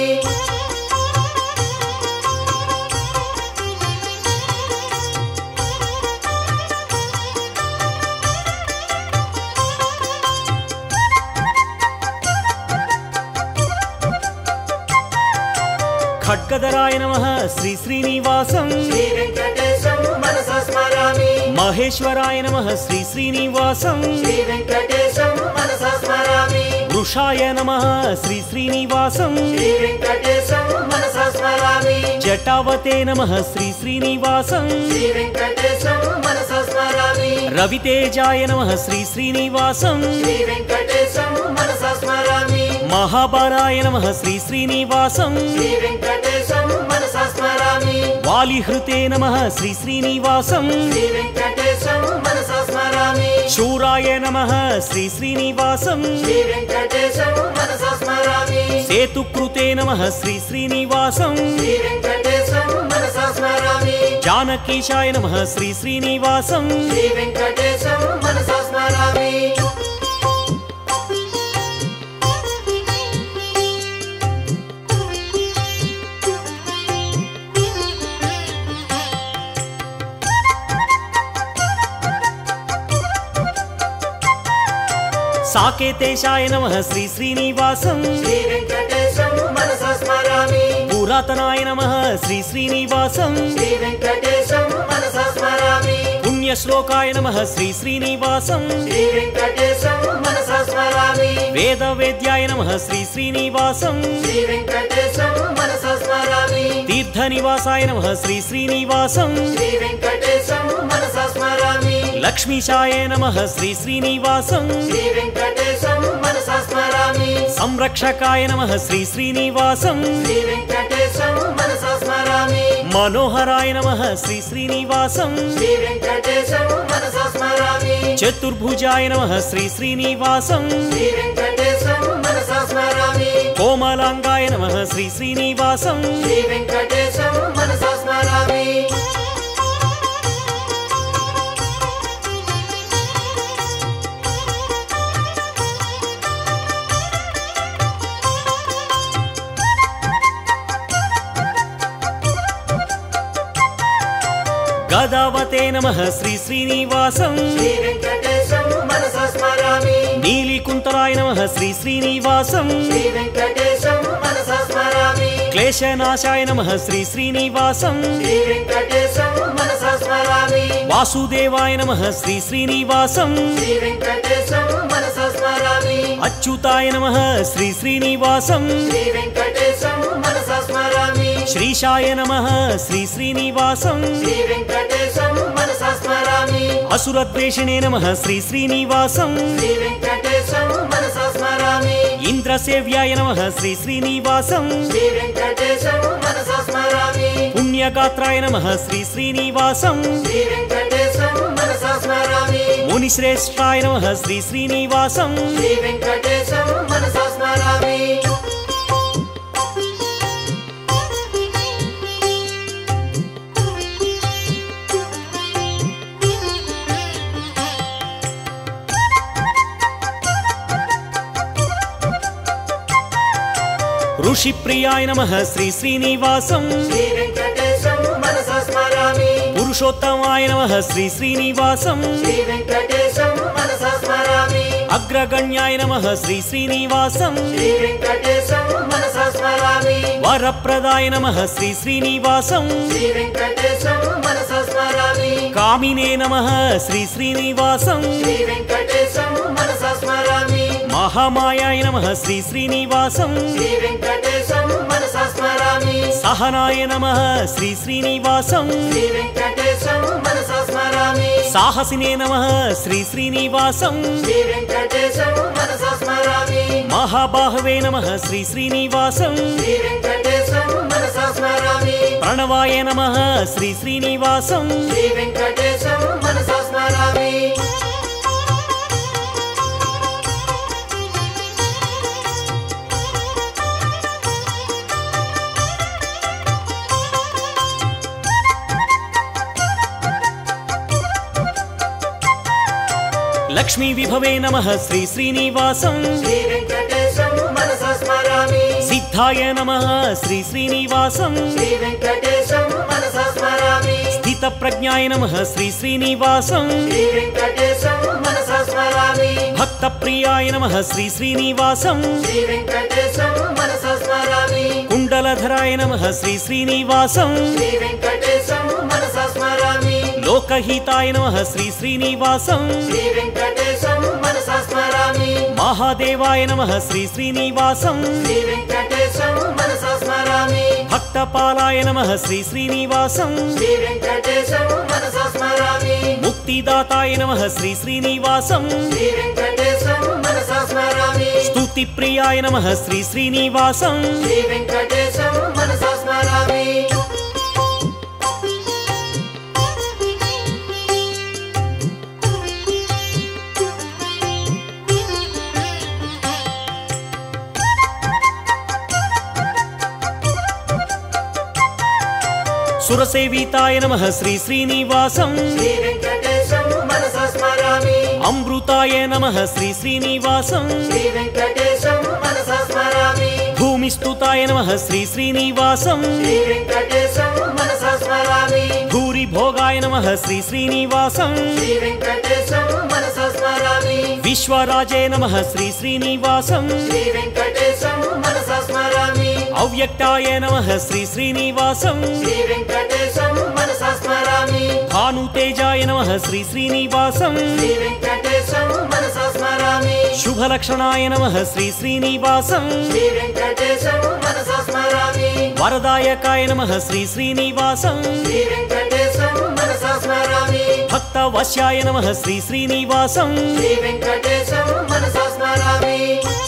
S5: ఖడ్గధరాయ నమ శ్రీ శ్రీనివాసం
S6: శ్రీ వెంకటేశం మనసా స్మరామి
S5: మహేశ్వరాయ నమ శ్రీ శ్రీనివాసం
S6: శ్రీ వెంకటేశం మనసా స్మరామి
S5: వృషాయ నమ శ్రీ శ్రీనివాసం
S6: శ్రీ వెంకటేశం మనసా స్మరామి
S5: జటావతే నమ శ్రీ శ్రీనివాసం
S6: శ్రీ వెంకటేశం మనసా స్మరామి
S5: రవితేజాయ నమ శ్రీ శ్రీనివాసం
S6: శ్రీ వెంకటేశం మనసా స్మరామి
S5: మహాబలాయ నమ శ్రీ శ్రీనివాసం
S6: శ్రీ వెంకటేశం మనసా స్మరామి
S5: వాలిహృతే నమ శ్రీ శ్రీనివాసం
S6: శ్రీ వెంకటేశం మనసా స్మరామి
S5: శూరాయ నమ శ్రీ శ్రీనివాసం
S6: శ్రీ వెంకటేశం మనసా స్మరామి
S5: సేతుకృతే నమ శ్రీ శ్రీనివాసం
S6: శ్రీ వెంకటేశం మనసా స్మరామి
S5: జానకీశాయ నమ శ్రీ శ్రీనివాసం
S6: శ్రీ వెంకటేశం మనసా స్మరామి
S5: సాకేతేశాయ నమ శ్రీ శ్రీనివాసం
S6: శ్రీ వెంకటేశం మనసా స్మరామి
S5: పురాతనాయ నమ శ్రీ శ్రీనివాసం
S6: శ్రీ వెంకటేశం మనసా స్మరామి
S5: పుణ్యశ్లోకాయ నమ శ్రీ శ్రీనివాసం
S6: శ్రీ వెంకటేశం మనసా స్మరామి
S5: వేద వేద్యాయ నమ శ్రీ శ్రీనివాసం
S6: శ్రీ వెంకటేశం మనసా స్మరామి
S5: తీర్థ నివాసాయ నమ శ్రీ శ్రీనివాసం
S6: శ్రీ వెంకటేశం మనసా స్మరామి
S5: లక్ష్మీశాయ నమ శ్రీ శ్రీనివాసం
S6: శ్రీ వెంకటేశం మనసా స్మరామి
S5: సంరక్షకాయ నమ శ్రీ శ్రీనివాసం
S6: శ్రీ వెంకటేశం మనసా స్మరామి
S5: మనోహరాయ నమ శ్రీ శ్రీనివాసం
S6: శ్రీ వెంకటేశం మనసా స్మరామి
S5: చతుర్భుజాయ నమ శ్రీ శ్రీనివాసం
S6: శ్రీ వెంకటేశం మనసా స్మరామి
S5: కోమలాంగాయ నమ శ్రీ శ్రీనివాసం
S6: శ్రీ వెంకటేశం మనసా స్మరామి
S5: వరదావతే నమ శ్రీ శ్రీనివాసం
S6: శ్రీ వెంకటేశం మనసా స్మరామి
S5: నీలికుంతలాయ నమ శ్రీ శ్రీనివాసం
S6: శ్రీ వెంకటేశం మనసా స్మరామి
S5: క్లేశనాశాయ నమ శ్రీ శ్రీనివాసం
S6: శ్రీ వెంకటేశం మనసా స్మరామి
S5: వాసుదేవాయ నమ శ్రీ శ్రీనివాసం
S6: శ్రీ వెంకటేశం మనసా స్మరామి
S5: అచ్యుతాయ నమ శ్రీ శ్రీనివాసం
S6: శ్రీ వెంకటేశం మనసా స్మరామి
S5: శ్రీశాయ నమ శ్రీ శ్రీనివాసం
S6: శ్రీ వెంకటేశం మనసా స్మరామి
S5: అసురద్వేషిణే నమ శ్రీ శ్రీనివాసం
S6: శ్రీ వెంకటేశం మనసా స్మరామి
S5: ఇంద్రసేవ్యాయ నమ శ్రీ శ్రీనివాసం
S6: శ్రీ వెంకటేశం మనసా స్మరామి
S5: పుణ్యగాత్రాయ నమ శ్రీ శ్రీనివాసం
S6: శ్రీ వెంకటేశం మనసా స్మరామి
S5: మునిశ్రేష్టాయ నమ శ్రీ శ్రీనివాసం
S6: శ్రీ వెంకటేశం మనసా స్మరామి
S5: ఋషిప్రియాయ నమ శ్రీ శ్రీనివాసం
S6: శ్రీ వెంకటేశం మనసా స్మరామి
S5: పురుషోత్తమాయ నమ శ్రీ శ్రీనివాసం
S6: శ్రీ వెంకటేశం మనసా స్మరామి
S5: అగ్రగణ్యాయ నమ శ్రీ శ్రీనివాసం
S6: శ్రీ వెంకటేశం మనసా స్మరామి
S5: వరప్రదాయ నమ శ్రీ శ్రీనివాసం
S6: శ్రీ వెంకటేశం మనసా స్మరామి
S5: కామినే నమ శ్రీ శ్రీనివాసం
S6: శ్రీ వెంకటేశం మనసా స్మరామి
S5: మహామాయాయ నమ శ్రీ శ్రీనివాసం
S6: శ్రీ వెంకటేశం మనసా స్మరామి
S5: సహనాయ నమ శ్రీ శ్రీనివాసం
S6: శ్రీ వెంకటేశం మనసా స్మరామి
S5: సాహసినే నమ శ్రీ శ్రీనివాసం
S6: శ్రీ వెంకటేశం మనసా స్మరామి
S5: మహాబాహవే నమ శ్రీ శ్రీనివాసం
S6: శ్రీ వెంకటేశం మనసా స్మరామి
S5: ప్రణవాయ నమ శ్రీ శ్రీనివాసం
S6: శ్రీ వెంకటేశం మనసా స్మరామి
S5: లక్ష్మీ విభవే నమ శ్రీ శ్రీనివాసం
S6: శ్రీ వెంకటేశం మనసా స్మరామి
S5: సిద్ధాయ నమ శ్రీ శ్రీనివాసం
S6: శ్రీ వెంకటేశం మనసా స్మరామి
S5: స్థిత ప్రజ్ఞాయ నమ శ్రీ శ్రీనివాసం
S6: శ్రీ వెంకటేశం మనసా స్మరామి
S5: భక్త ప్రియాయ నమ శ్రీ శ్రీనివాసం
S6: శ్రీ వెంకటేశం మనసా స్మరామి
S5: కుండలధరాయ నమ శ్రీ శ్రీనివాసం
S6: శ్రీ వెంకటేశం మనసా స్మరామి
S5: లోకహితాయ నమ శ్రీ శ్రీనివాసం
S6: శ్రీ వెంకటేశం మనసా స్మరామి
S5: మహాదేవాయ నమ శ్రీ శ్రీనివాసం
S6: శ్రీ వెంకటేశం మనసా స్మరామి
S5: భక్తపాలాయ నమ శ్రీ శ్రీనివాసం
S6: శ్రీ వెంకటేశం మనసా స్మరామి
S5: ముక్తిదాతాయ నమ శ్రీ శ్రీనివాసం
S6: శ్రీ వెంకటేశం మనసా స్మరామి
S5: స్తుతి ప్రియాయ నమ శ్రీ శ్రీనివాసం
S6: శ్రీ వెంకటేశం మనసా స్మరామి
S5: సురసేవితాయ నమ శ్రీ శ్రీనివాసం
S6: శ్రీ వెంకటేశం మనసా స్మరామి
S5: అమృతాయ నమ శ్రీ శ్రీనివాసం
S6: శ్రీ వెంకటేశం మనసా స్మరామి
S5: భూమిస్తుతాయ నమ శ్రీ శ్రీనివాసం
S6: శ్రీ వెంకటేశం మనసా స్మరామి
S5: భూరి భోగాయ నమ శ్రీ శ్రీనివాసం
S6: శ్రీ వెంకటేశం మనసా స్మరామి
S5: విశ్వరాజే నమ శ్రీ శ్రీనివాసం
S6: శ్రీ వెంకటేశం మనసా స్మరామి
S5: అవ్యక్తాయ నమ శ్రీ శ్రీనివాసం
S6: శ్రీ వెంకటేశం మనసా స్మరామి
S5: భానుతేజాయ నమ శ్రీ శ్రీనివాసం
S6: శ్రీ వెంకటేశం మనసా స్మరామి
S5: శుభలక్షణాయ నమ శ్రీ శ్రీనివాసం
S6: శ్రీ వెంకటేశం మనసా స్మరామి
S5: వరదాయకాయ నమ శ్రీ శ్రీనివాసం
S6: శ్రీ వెంకటేశం మనసా స్మరామి
S5: భక్తవశ్యాయ నమ శ్రీ శ్రీనివాసం
S6: శ్రీ వెంకటేశం మనసా స్మరామి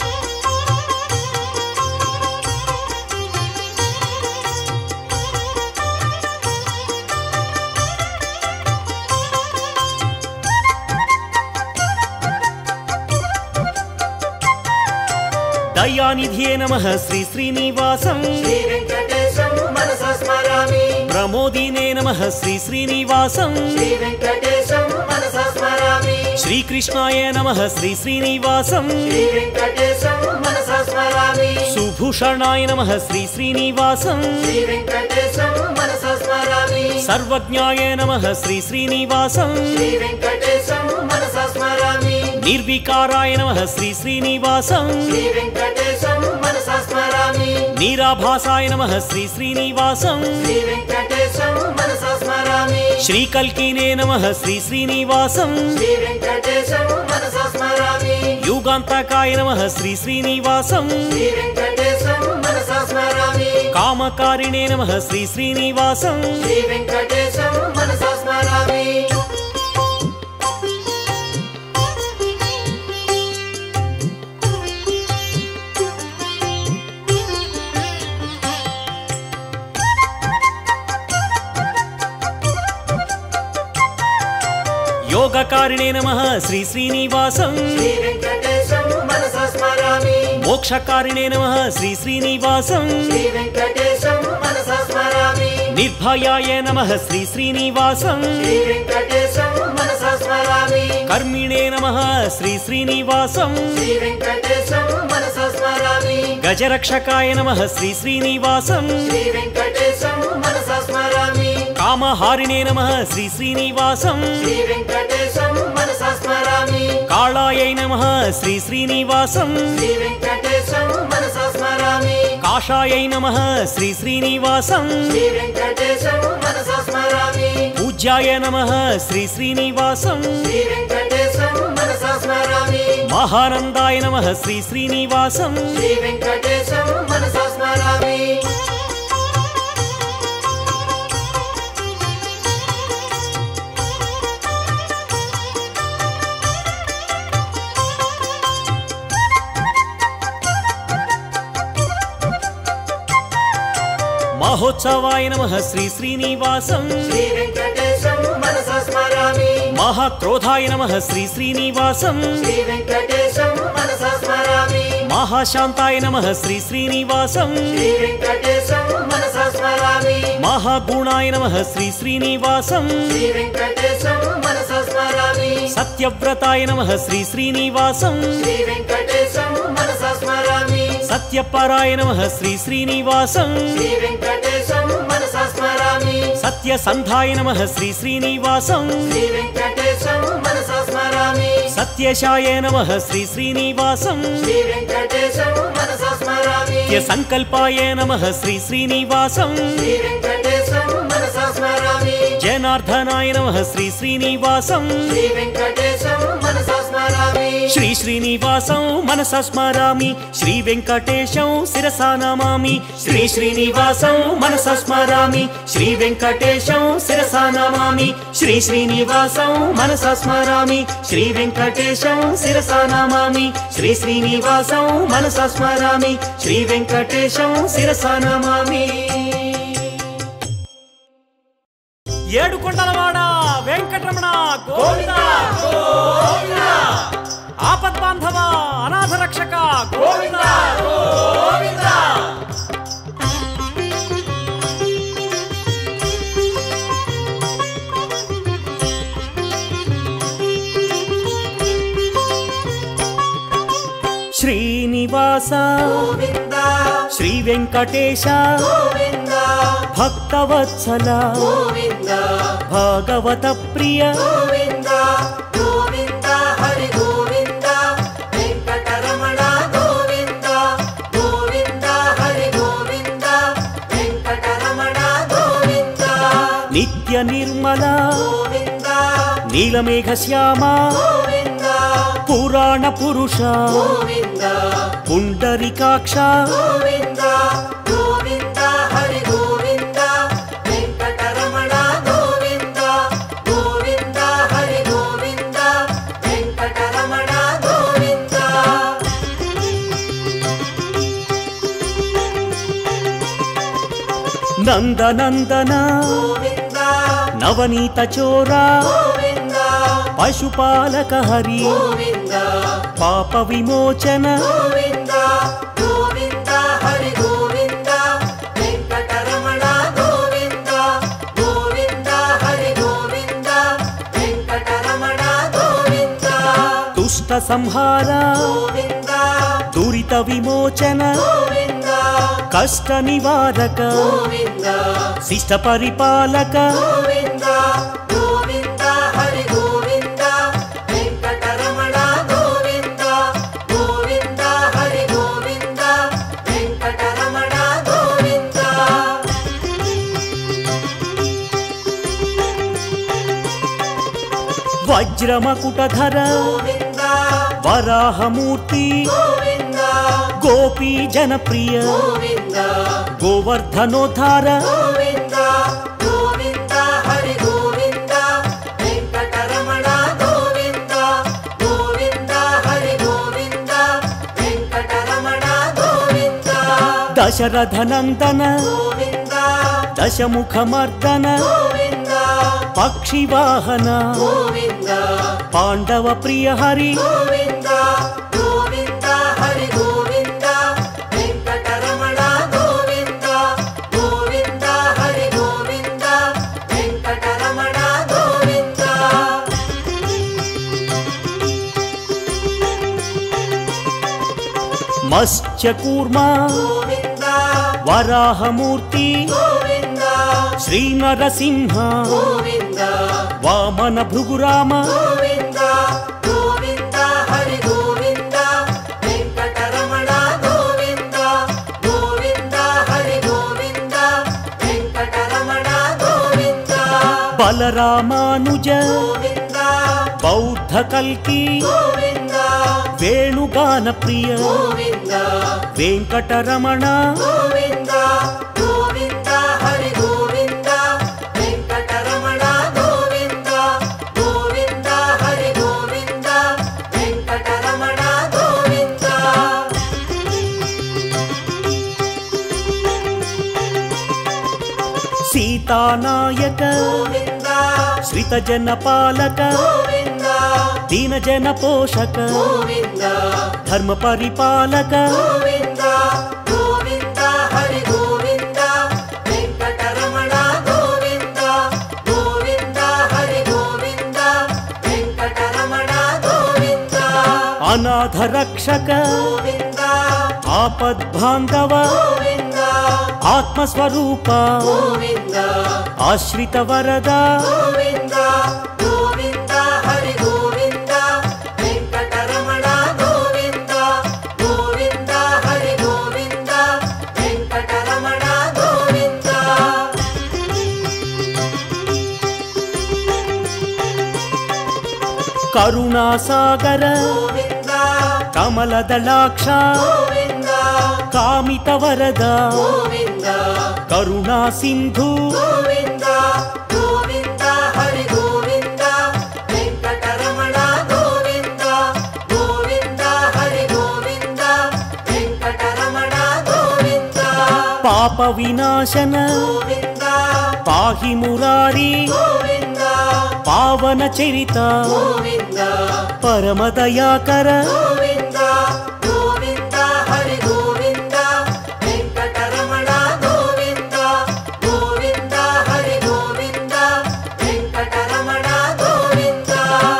S5: దయానిధియే నమ శ్రీ శ్రీనివాసం
S6: శ్రీ వెంకటేశం మనసా స్మరామి
S5: ప్రమోదినే నమ శ్రీ శ్రీనివాసం
S6: శ్రీ వెంకటేశం మనసా స్మరామి
S5: శ్రీకృష్ణాయ నమ శ్రీ శ్రీనివాసం
S6: శ్రీ వెంకటేశం మనసా మనసా స్మరామి
S5: సుభూషణాయ నమ శ్రీ శ్రీనివాసం
S6: శ్రీ వెంకటేశం మనసా స్మరామి
S5: సర్వజ్ఞాయ నమ శ్రీ శ్రీనివాసం
S6: శ్రీ వెంకటేశం మనసా స్మరామి
S5: నిర్వికారాయ నమ శ్రీ శ్రీనివాసం
S6: శ్రీ వెంకటేశం మనసా స్మరామి
S5: నీరాభాసాయ నమ శ్రీ శ్రీనివాసం
S6: శ్రీ వెంకటేశం మనసా స్మరామి
S5: శ్రీకల్కినే నమ శ్రీ శ్రీనివాసం
S6: శ్రీ వెంకటేశం మనసా స్మరామి
S5: యుగాంతకాయ నమ శ్రీ శ్రీనివాసం
S6: శ్రీ వెంకటేశం మనసా స్మరామి
S5: కామకారిణే నమ శ్రీ శ్రీనివాసం
S6: శ్రీ వెంకటేశం మనసా స్మరామి
S5: యోగకారిణే నమ శ్రీ శ్రీనివాసం
S6: శ్రీ వెంకటేశం మనసా స్మరామి
S5: మోక్షకారిణే నమ శ్రీ శ్రీనివాసం
S6: శ్రీ వెంకటేశం మనసా స్మరామి
S5: నిర్భయాయ నమ శ్రీ శ్రీనివాసం
S6: శ్రీ వెంకటేశం మనసా స్మరామి
S5: కర్మిణే నమ శ్రీ శ్రీనివాసం
S6: శ్రీ వెంకటేశం మనసా స్మరామి
S5: గజరక్షకాయ నమ శ్రీ శ్రీనివాసం
S6: శ్రీ వెంకటేశం మనసా స్మరామి
S5: కామహారిణే నమ శ్రీ శ్రీనివాసం
S6: శ్రీ వెంకటేశం మనసా స్మరామి
S5: కాళాయై నమ శ్రీ శ్రీనివాసం
S6: శ్రీ వెంకటేశం మనసా స్మరామి
S5: కాషాయై నమ శ్రీ శ్రీనివాసం
S6: శ్రీ వెంకటేశం మనసా స్మరామి
S5: పూజ్యాయ నమ శ్రీ శ్రీనివాసం
S6: శ్రీ వెంకటేశం మనసా స్మరామి
S5: మహానందాయ నమ శ్రీ శ్రీనివాసం
S6: శ్రీ వెంకటేశం మనసా స్మరామి
S5: మహోత్సవాయ నమ శ్రీ శ్రీనివాసం
S6: శ్రీ వెంకటేశం మనసా స్మరామి
S5: మహాక్రోధాయ నమ శ్రీ శ్రీనివాసం
S6: శ్రీ వెంకటేశం మనసా స్మరామి
S5: మహాశాంతాయ నమ శ్రీ శ్రీనివాసం
S6: శ్రీ వెంకటేశం మనసా స్మరామి
S5: మహాగుణాయ నమ శ్రీ శ్రీనివాసం
S6: శ్రీ వెంకటేశం మనసా స్మరామి
S5: సత్యవ్రతాయ నమ శ్రీ శ్రీనివాసం
S6: శ్రీ వెంకటేశం మనసా స్మరామి
S5: సత్యపరాయ నమ శ్రీ శ్రీనివాసం
S6: శ్రీ వెంకటేశం మనసా స్మరామి
S5: సత్యసంధాయ నమ శ్రీ శ్రీనివాసం
S6: శ్రీ వెంకటేశం మనసా స్మరామి
S5: సత్యశాయ నమ శ్రీ శ్రీనివాసం
S6: శ్రీ వెంకటేశం మనసా స్మరామి
S5: సంకల్పాయ నమ శ్రీ శ్రీనివాసం
S6: శ్రీ వెంకటేశం మనసా స్మరామి
S5: జనార్దనాయ నమ శ్రీ శ్రీనివాసం
S6: శ్రీ వెంకటేశం మనసా స్మరామి
S5: శ్రీ శ్రీనివాసం మనస స్మరామి శ్రీ వెంకటేశం శిరసా నమామి శ్రీ శ్రీనివాసం మనస స్మరామి శ్రీ వెంకటేశం శిరసా నమామి శ్రీ శ్రీనివాసం మనస స్మరామి శ్రీ వెంకటేశం శిరసా నమామి శ్రీ శ్రీనివాసం మనస స్మరామి శ్రీ వెంకటేశం శిరసా నమామి ఏడు కొండలవాడ వెంకటరమణ గోవింద ఆపద్ బాంధవ అనాథ రక్షక గోవింద గోవింద శ్రీనివాస
S6: గోవింద
S5: శ్రీ వెంకటేశ
S6: గోవింద
S5: భక్తవత్సల
S6: గోవింద
S5: భాగవత ప్రియ
S6: గోవింద గోవింద హరి గోవింద వెంకటరమణ గోవింద గోవింద హరి గోవింద వెంకటరమణ గోవింద
S5: నిత్య నిర్మల
S6: గోవింద
S5: నీలమేఘ శ్యామ
S6: గోవింద
S5: పురాణ పురుష
S6: గోవింద
S5: పుండరికాక్ష
S6: గోవింద గోవింద హరి గోవింద వెంకటరమణ గోవింద గోవింద హరి గోవింద వెంకటరమణ గోవింద
S5: నందనందన
S6: గోవింద
S5: నవనీత చోర
S6: గోవింద
S5: పశుపాలక హరి
S6: గోవింద
S5: పాప విమోచన
S6: గోవింద గోవింద హరి గోవింద వెంకటరమణ గోవింద గోవింద హరి గోవింద వెంకటరమణ గోవింద
S5: దుష్ట సంహార
S6: గోవింద
S5: దురిత విమోచన
S6: గోవింద
S5: కష్ట నివారక
S6: గోవింద
S5: శిష్ట పరిపాలక
S6: గోవింద గోవింద హరి గోవింద వెంకటరమణ గోవింద గోవింద హరి గోవింద వెంకటరమణ గోవింద
S5: వజ్రమకుటధర
S6: గోవింద
S5: వరాహమూర్తి
S6: గోవింద
S5: గోపీ జనప్రియ
S6: గోవింద
S5: గోవర్ధనోద్ధార
S6: గోవింద గోవింద హరి గోవింద వెంకటరమణ గోవింద గోవింద హరి గోవింద వెంకటరమణ గోవింద
S5: దశరథనందన
S6: గోవింద
S5: దశముఖమర్దన
S6: గోవింద
S5: పక్షివాహన
S6: గోవింద
S5: పాండవ ప్రియ హరి
S6: గోవింద గోవింద హరి గోవింద వెంకటరమణ గోవింద గోవింద హరి గోవింద వెంకటరమణ గోవింద
S5: మత్స్యకూర్మ
S6: గోవింద
S5: వరాహమూర్తి
S6: గోవింద
S5: శ్రీ నరసింహ
S6: గోవింద
S5: వామన భృగురామ
S6: గోవింద గోవింద హరి గోవింద వెంకటరమణ గోవింద గోవింద హరి గోవింద వెంకటరమణ గోవింద
S5: బలరామానుజ
S6: గోవింద
S5: బౌద్ధ కల్కి
S6: గోవింద
S5: వేణుగాన ప్రియ
S6: గోవింద
S5: వెంకటరమణ
S6: గోవింద గోవింద హరి గోవింద వెంకటరమణ గోవింద గోవింద హరి గోవింద వెంకటరమణ గోవింద
S5: సీతానాయక
S6: గోవింద
S5: శ్రితజన పాలక
S6: గోవింద
S5: దీనజన పోషక
S6: గోవింద
S5: ధర్మ పరిపాలక
S6: గోవింద గోవింద హరి గోవింద వెంకటరమణ గోవింద గోవింద హరి గోవింద వెంకటరమణ గోవింద
S5: అనాథ రక్షక
S6: గోవింద
S5: ఆపద్బాంధవ
S6: గోవింద
S5: ఆత్మస్వరూప
S6: గోవింద
S5: ఆశ్రిత వరద
S6: గోవింద గోవింద హరి గోవింద వెంకటరమణ గోవింద గోవింద హరి గోవింద వెంకటరమణ గోవింద
S5: కరుణాసాగర
S6: గోవింద
S5: కమలదళాక్ష
S6: గోవింద
S5: కామిత వరద
S6: గోవింద
S5: కరుణా సింధు
S6: గోవింద గోవింద హరి గోవింద వెంకటరమణ గోవింద గోవింద హరి గోవింద వెంకటరమణ గోవింద
S5: పాప వినాశన
S6: గోవింద
S5: పాహి మురారి
S6: గోవింద
S5: పావన చరిత
S6: గోవింద
S5: పరమదయాకర
S6: గోవింద గోవింద హరి గోవింద వెంకటరమణ గోవింద గోవింద హరి గోవింద వెంకటరమణ గోవింద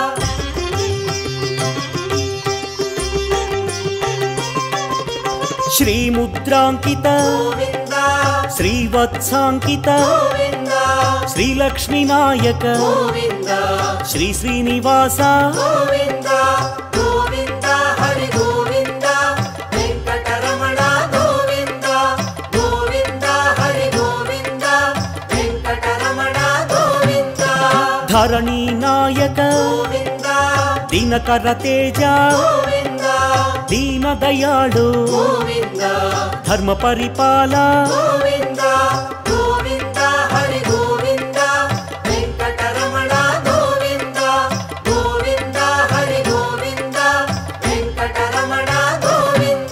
S5: శ్రీముద్రాంకిత
S6: గోవింద
S5: శ్రీవత్సాంకిత
S6: గోవింద
S5: శ్రీలక్ష్మీ నాయక
S6: గోవింద
S5: శ్రీ శ్రీనివాస
S6: గోవింద గోవింద హరి గోవింద వెంకటరమణ గోవింద గోవింద హరి గోవింద వెంకటరమణ గోవింద
S5: ధరణీ నాయక
S6: గోవింద
S5: దినకర తేజ
S6: గోవింద
S5: దీన దయాళు
S6: గోవింద
S5: ధర్మ పరిపాల
S6: గోవింద గోవింద హరి గోవింద వెంకటరమణ గోవింద గోవింద హరి గోవింద వెంకటరమణ గోవింద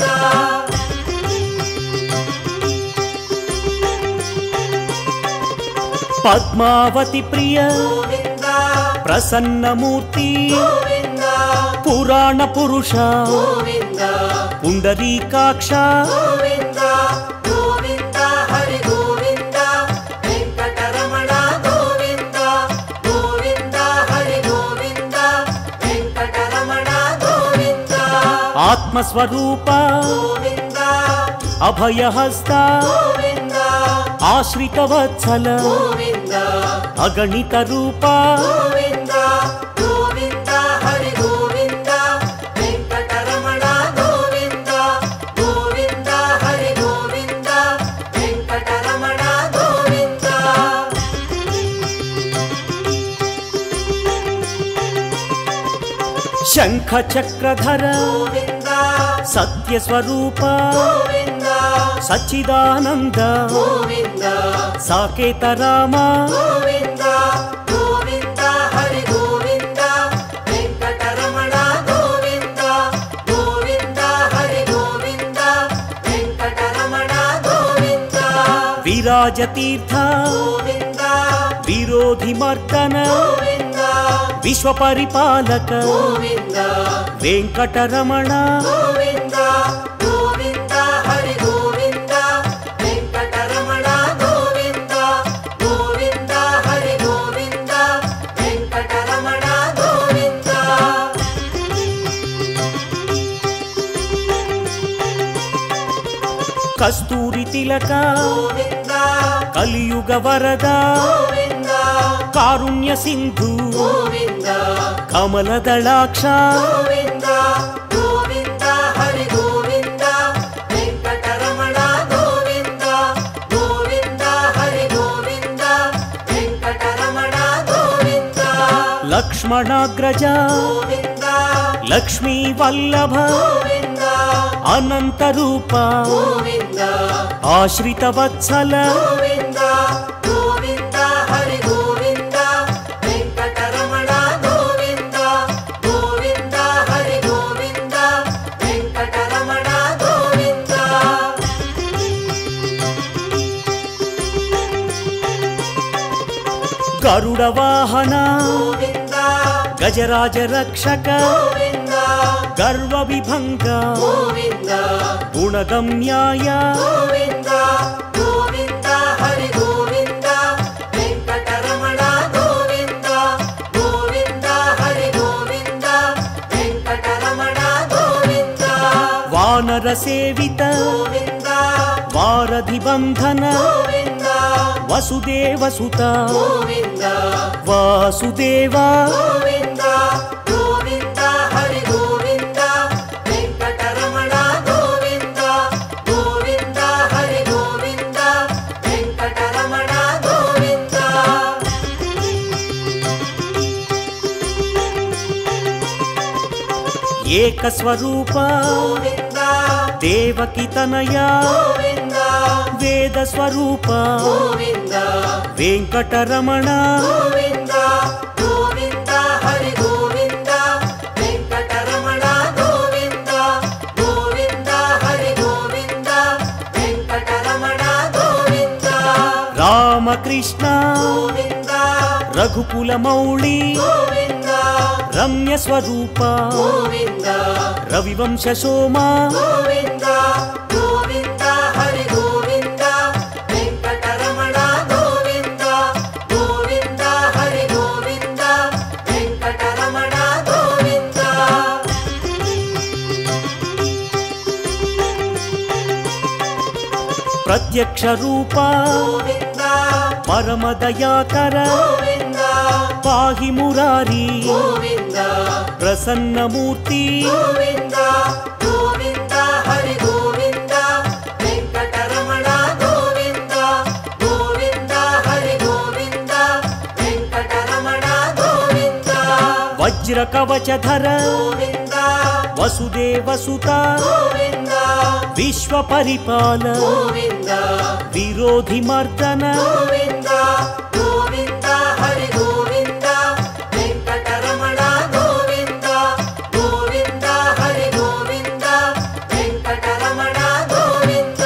S5: పద్మావతి ప్రియ
S6: గోవింద
S5: ప్రసన్నమూర్తి
S6: గోవింద
S5: పురాణ పురుష
S6: గోవింద
S5: పుండరీకాక్ష
S6: గోవింద గోవింద హరి గోవింద వెంకటరమణ గోవింద గోవింద హరి గోవింద వెంకటరమణ గోవింద
S5: ఆత్మస్వరూప
S6: గోవింద
S5: అభయహస్త
S6: గోవింద
S5: ఆశ్రితవత్సల
S6: గోవింద
S5: అగణిత రూప
S6: గోవింద గోవింద హరి గోవింద వెంకటరమణ గోవింద గోవింద హరి గోవింద వెంకటరమణ గోవింద
S5: శంఖ చక్రధర
S6: గోవింద
S5: సత్యస్వరూప
S6: గోవింద
S5: సచ్చిదానంద
S6: గోవింద
S5: సాకేత రామ
S6: గోవింద గోవింద హరి గోవింద వెంకటరమణ గోవింద గోవింద హరి గోవింద వెంకటరమణ గోవింద
S5: విరాజతీర్థ
S6: గోవింద
S5: విరోధి మర్దన
S6: గోవింద
S5: విశ్వపరిపాలక
S6: గోవింద
S5: వెంకటరమణ
S6: గోవింద గోవింద హరి గోవింద వెంకటరమణ గోవింద గోవింద హరి గోవింద వెంకటరమణ గోవింద
S5: కస్తూరి తిలక
S6: గోవింద
S5: కలియుగ వరద
S6: గోవింద
S5: కారుణ్య సింధు
S6: గోవింద
S5: కమలదళాక్ష
S6: గోవింద గోవింద హరి గోవింద వెంకటరమణ గోవింద గోవింద హరి గోవింద వెంకటరమణ గోవింద
S5: లక్ష్మణాగ్రజ
S6: గోవింద
S5: లక్ష్మీ వల్లభ
S6: గోవింద
S5: అనంత రూప
S6: గోవింద
S5: ఆశ్రిత వత్సల
S6: గోవింద గోవింద హరి గోవింద వెంకటరమణ గోవింద గోవింద హరి గోవింద వెంకటరమణ గోవింద
S5: గరుడ వాహన
S6: గోవింద
S5: గజరాజ రక్షక
S6: గోవింద
S5: గర్వ విభంగ
S6: గోవింద
S5: గుణగమ్యాయ
S6: గోవింద గోవింద హరి గోవింద వెంకటరమణ గోవింద గోవింద హరి గోవింద వెంకటరమణ గోవింద
S5: వానర సేవిత
S6: గోవింద
S5: వారధి బంధన
S6: గోవింద
S5: వసుదేవ సుత
S6: గోవింద
S5: వాసుదేవ
S6: గోవింద గోవింద హరి గోవింద వెంకటరమణ గోవింద గోవింద హరి గోవింద వెంకటరమణ గోవింద
S5: ఏకస్వరూప
S6: గోవింద
S5: దేవకి తనయ
S6: గోవింద
S5: వేద స్వరూప
S6: గోవింద
S5: వెంకటరమణ
S6: గోవింద గోవింద హరి గోవింద వెంకటరమణ గోవింద గోవింద హరి గోవింద వెంకటరమణ గోవింద
S5: రామకృష్ణ
S6: గోవింద
S5: రఘుకుల మౌళి
S6: గోవింద
S5: రమ్య స్వరూప
S6: గోవింద
S5: రవివంశ సోమ
S6: గోవింద గోవింద హరి గోవింద వెంకటరమణ గోవింద గోవింద హరి గోవింద వెంకటరమణ గోవింద
S5: ప్రత్యక్ష రూప
S6: గోవింద
S5: పరమ దయాకర
S6: గోవింద
S5: పాహి మురారి
S6: గోవింద
S5: ప్రసన్నమూర్తి
S6: గోవింద గోవింద హరి గోవింద వెంకటరమణ గోవింద గోవింద హరి గోవింద వెంకటరమణ గోవింద
S5: వజ్ర కవచధర
S6: గోవింద
S5: వసుదేవ సుత
S6: గోవింద
S5: విశ్వ పరిపాల
S6: గోవింద
S5: విరోధి మర్దన
S6: గోవింద గోవింద హరి గోవింద వెంకటరమణ గోవింద గోవింద హరి గోవింద వెంకటరమణ గోవింద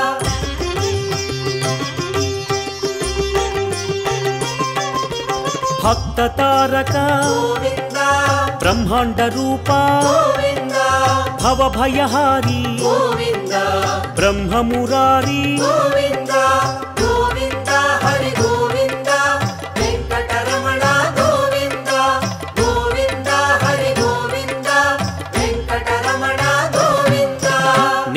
S5: భక్త తారక
S6: గోవింద
S5: బ్రహ్మాండ రూప
S6: గోవింద
S5: భవభయహారి
S6: గోవింద
S5: బ్రహ్మమురారి
S6: గోవింద గోవింద హరి గోవింద వెంకటరమణ గోవింద గోవింద హరి గోవింద వెంకటరమణ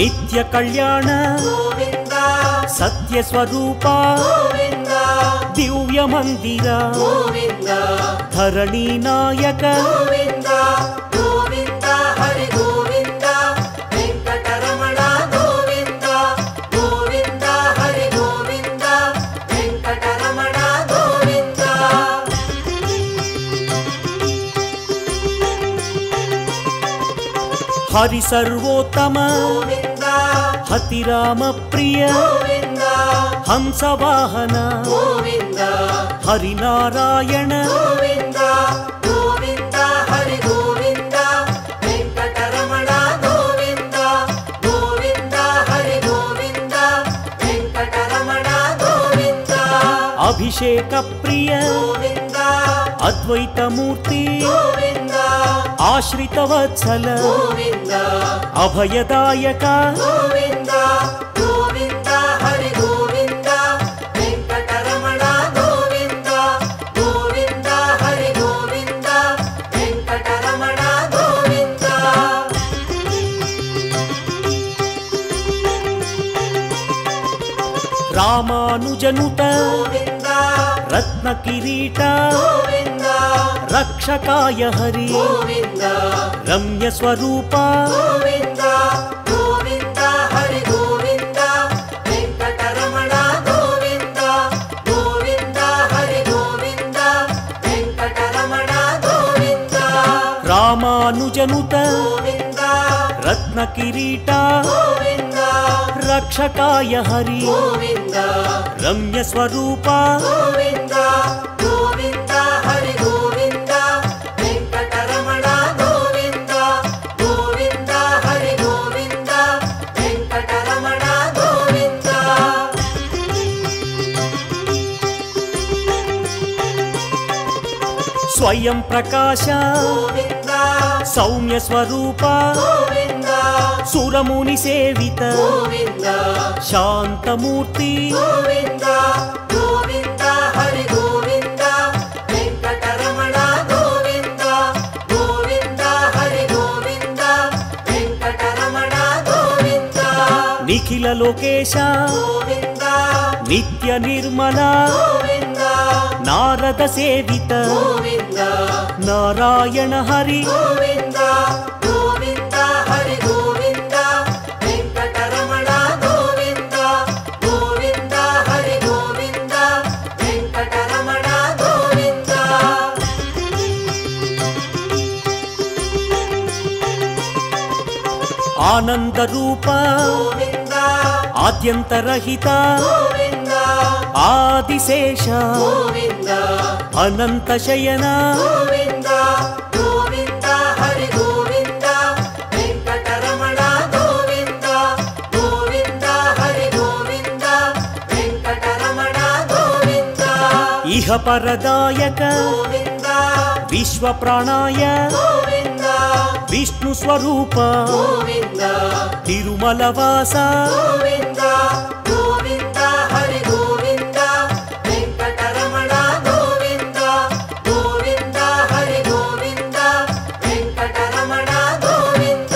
S5: నిత్య కళ్యాణ
S6: గోవింద
S5: సత్య స్వరూప
S6: గోవింద
S5: దివ్య మందిర
S6: గోవింద
S5: ధరణి నాయక
S6: గోవింద గోవింద హరి గోవింద వెంకటరమణ గోవింద గోవింద హరి గోవింద వెంకటరమణ గోవింద
S5: హరి సర్వోత్తమ
S6: గోవింద
S5: హతి రామ ప్రియ
S6: గోవింద
S5: హంస వాహన
S6: గోవింద
S5: హరినారాయణ
S6: గోవింద గోవింద హరి గోవింద వెంకటరమణ గోవింద గోవింద హరి గోవింద వెంకటరమణ గోవింద
S5: అభిషేక ప్రియ
S6: గోవింద
S5: అద్వైతమూర్తి
S6: గోవింద
S5: ఆశ్రిత వత్సల
S6: గోవింద
S5: అభయదాయక
S6: గోవింద గోవింద హరి గోవింద వెంకటరమణ గోవింద గోవింద హరి గోవింద వెంకటరమణ గోవింద
S5: రామానుజనుత
S6: గోవింద
S5: రత్న కిరీట
S6: గోవింద
S5: రక్షకాయ హరి
S6: గోవింద
S5: రమ్య స్వరూప
S6: గోవింద గోవింద హరి గోవింద వెంకటరమణ గోవింద గోవింద హరి గోవింద వెంకటరమణ గోవింద
S5: రామానుజనుత
S6: గోవింద
S5: రత్న కిరీట
S6: గోవింద
S5: రక్షకాయ హరి
S6: గోవింద
S5: రమ్య స్వరూప
S6: గోవింద గోవింద హరి గోవింద వెంకటరమణ గోవింద గోవింద హరి గోవింద వెంకటరమణ గోవింద
S5: స్వయం ప్రకాశ
S6: గోవింద
S5: సౌమ్య స్వరూప
S6: గోవింద
S5: సురముని సేవిత
S6: గోవింద
S5: శాంతమూర్తి
S6: గోవింద గోవింద హరి గోవింద వెంకటరమణ గోవింద గోవింద హరి గోవింద వెంకటరమణ గోవింద
S5: నిఖిల లోకేశ
S6: గోవింద
S5: నిత్య నిర్మల
S6: గోవింద
S5: నారద సేవిత
S6: గోవింద
S5: నారాయణ హరి
S6: గోవింద గోవింద హరి గోవింద వెంకటరమణ గోవింద గోవింద హరి గోవింద వెంకటరమణ గోవింద
S5: ఆనంద రూప
S6: గోవింద
S5: ఆద్యంతరహిత
S6: గోవింద
S5: ఆదిశేష
S6: గోవింద
S5: అనంత శయన
S6: గోవింద గోవింద హరి గోవింద వెంకటరమణ గోవింద గోవింద హరి గోవింద వెంకటరమణ గోవింద
S5: ఇహ పరదాయక
S6: గోవింద
S5: విశ్వ ప్రాణాయ
S6: గోవింద
S5: విష్ణు స్వరూప
S6: గోవింద
S5: తిరుమల వాస
S6: గోవింద గోవింద హరి గోవింద వెంకటరమణ గోవింద గోవింద హరి గోవింద వెంకటరమణ గోవింద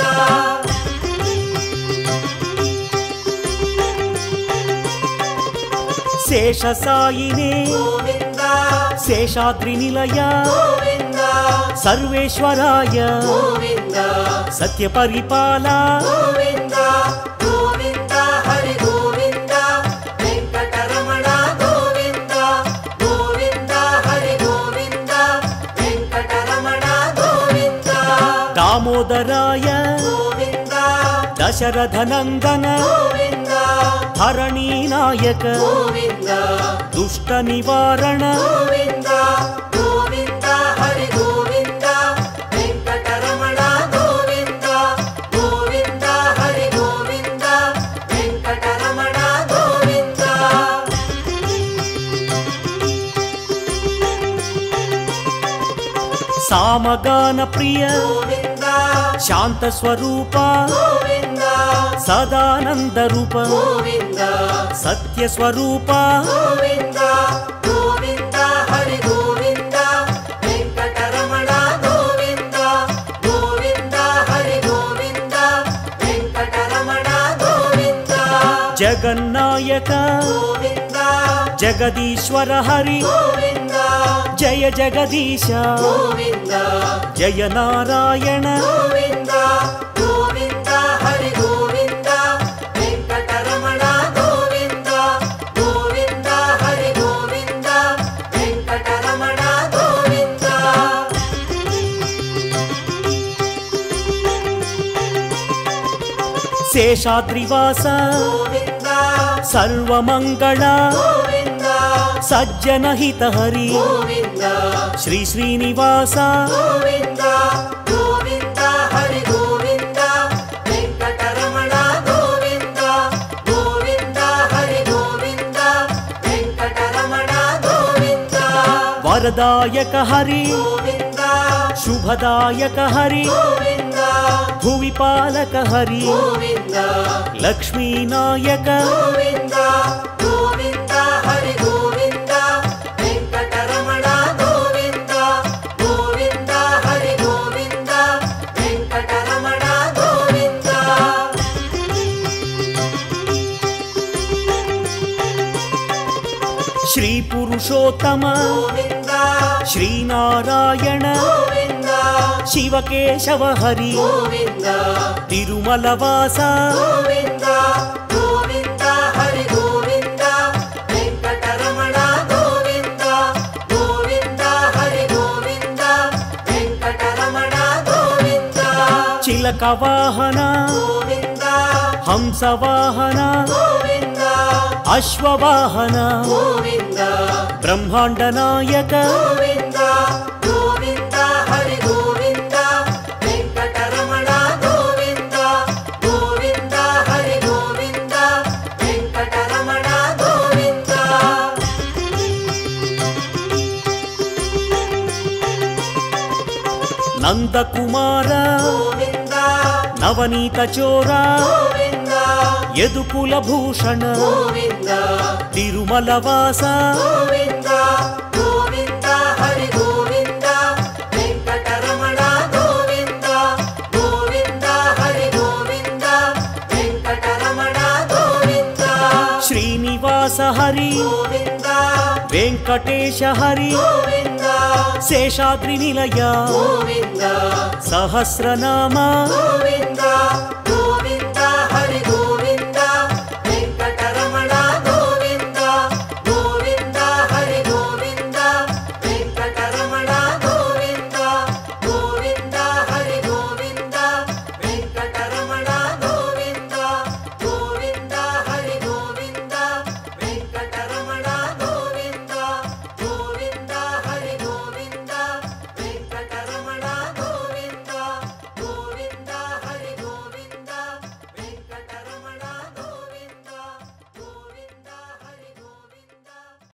S5: శేష సాయినే
S6: గోవింద
S5: శేషాద్రి నిలయ
S6: గోవింద
S5: సర్వేశ్వరాయ
S6: గోవింద
S5: సత్య పరిపాల
S6: గోవింద గోవింద హరి గోవింద వెంకటరమణ గోవింద గోవింద హరి గోవింద వెంకటరమణ గోవింద
S5: దామోదరాయ
S6: గోవింద
S5: దశరథ నందన
S6: గోవింద
S5: ధరణీ నాయక
S6: గోవింద
S5: దుష్ట నివారణ
S6: గోవింద గోవింద హరి గోవింద వెంకటరమణ గోవింద గోవింద హరి గోవింద వెంకటరమణ గోవింద
S5: సామగాన ప్రియ
S6: గోవింద
S5: శాంత స్వరూప
S6: గోవింద
S5: సదానంద రూప
S6: గోవింద
S5: సత్య స్వరూప
S6: గోవింద గోవింద హరి గోవింద వెంకటరమణ గోవింద గోవింద హరి గోవింద వెంకటరమణ
S5: జగన్నాయక
S6: గోవింద
S5: జగదీశ్వర హరి
S6: గోవింద
S5: జయ జగదీశ
S6: గోవింద
S5: జయ నారాయణ
S6: గోవింద గోవింద హరి గోవింద వెంకటరమణ గోవింద గోవింద హరి గోవింద వెంకటరమణ గోవింద
S5: శేషాద్రివాస
S6: గోవింద
S5: సర్వమంగళ
S6: గోవింద
S5: సజ్జన హిత హరి
S6: గోవింద
S5: శ్రీ శ్రీనివాస
S6: గోవింద గోవింద హరి గోవింద వెంకటరమణ గోవింద గోవింద హరి గోవింద వెంకటరమణ గోవింద
S5: వరదాయక హరి
S6: గోవింద
S5: శుభదాయక హరి
S6: గోవింద
S5: భువిపాలక హరి
S6: గోవింద
S5: లక్ష్మీనాయక
S6: గోవింద గోవింద హరి గోవింద వెంకటరమణ గోవింద గోవింద హరి గోవింద వెంకటరమణ గోవింద
S5: శ్రీ పురుషోత్తమ
S6: గోవింద
S5: శ్రీనారాయణ
S6: గోవింద
S5: శివకేశవ హరి
S6: గోవింద
S5: తిరుమల వాస
S6: గోవింద గోవింద హరి గోవింద వెంకటరమణ గోవింద గోవింద హరి గోవింద వెంకటరమణ గోవింద
S5: చిలక వాహన
S6: గోవింద
S5: హంస వాహన
S6: గోవింద
S5: అశ్వవాహన
S6: గోవింద
S5: బ్రహ్మాండ నాయక
S6: గోవింద గోవింద హరి గోవింద వెంకటరమణ గోవింద గోవింద హరి గోవింద వెంకటరమణ గోవింద
S5: నందకుమార
S6: గోవింద
S5: నవనీత చోర
S6: గోవింద
S5: యదుకుల భూషణ
S6: గోవింద
S5: తిరుమల వాస
S6: గోవింద గోవింద హరి గోవింద వెంకటరమణ గోవింద గోవింద హరి గోవింద వెంకటరమణ గోవింద
S5: శ్రీనివాస హరి
S6: గోవింద
S5: వెంకటేశ హరి
S6: గోవింద
S5: శేషాద్రి నిలయ
S6: గోవింద
S5: సహస్రనామ
S6: గోవింద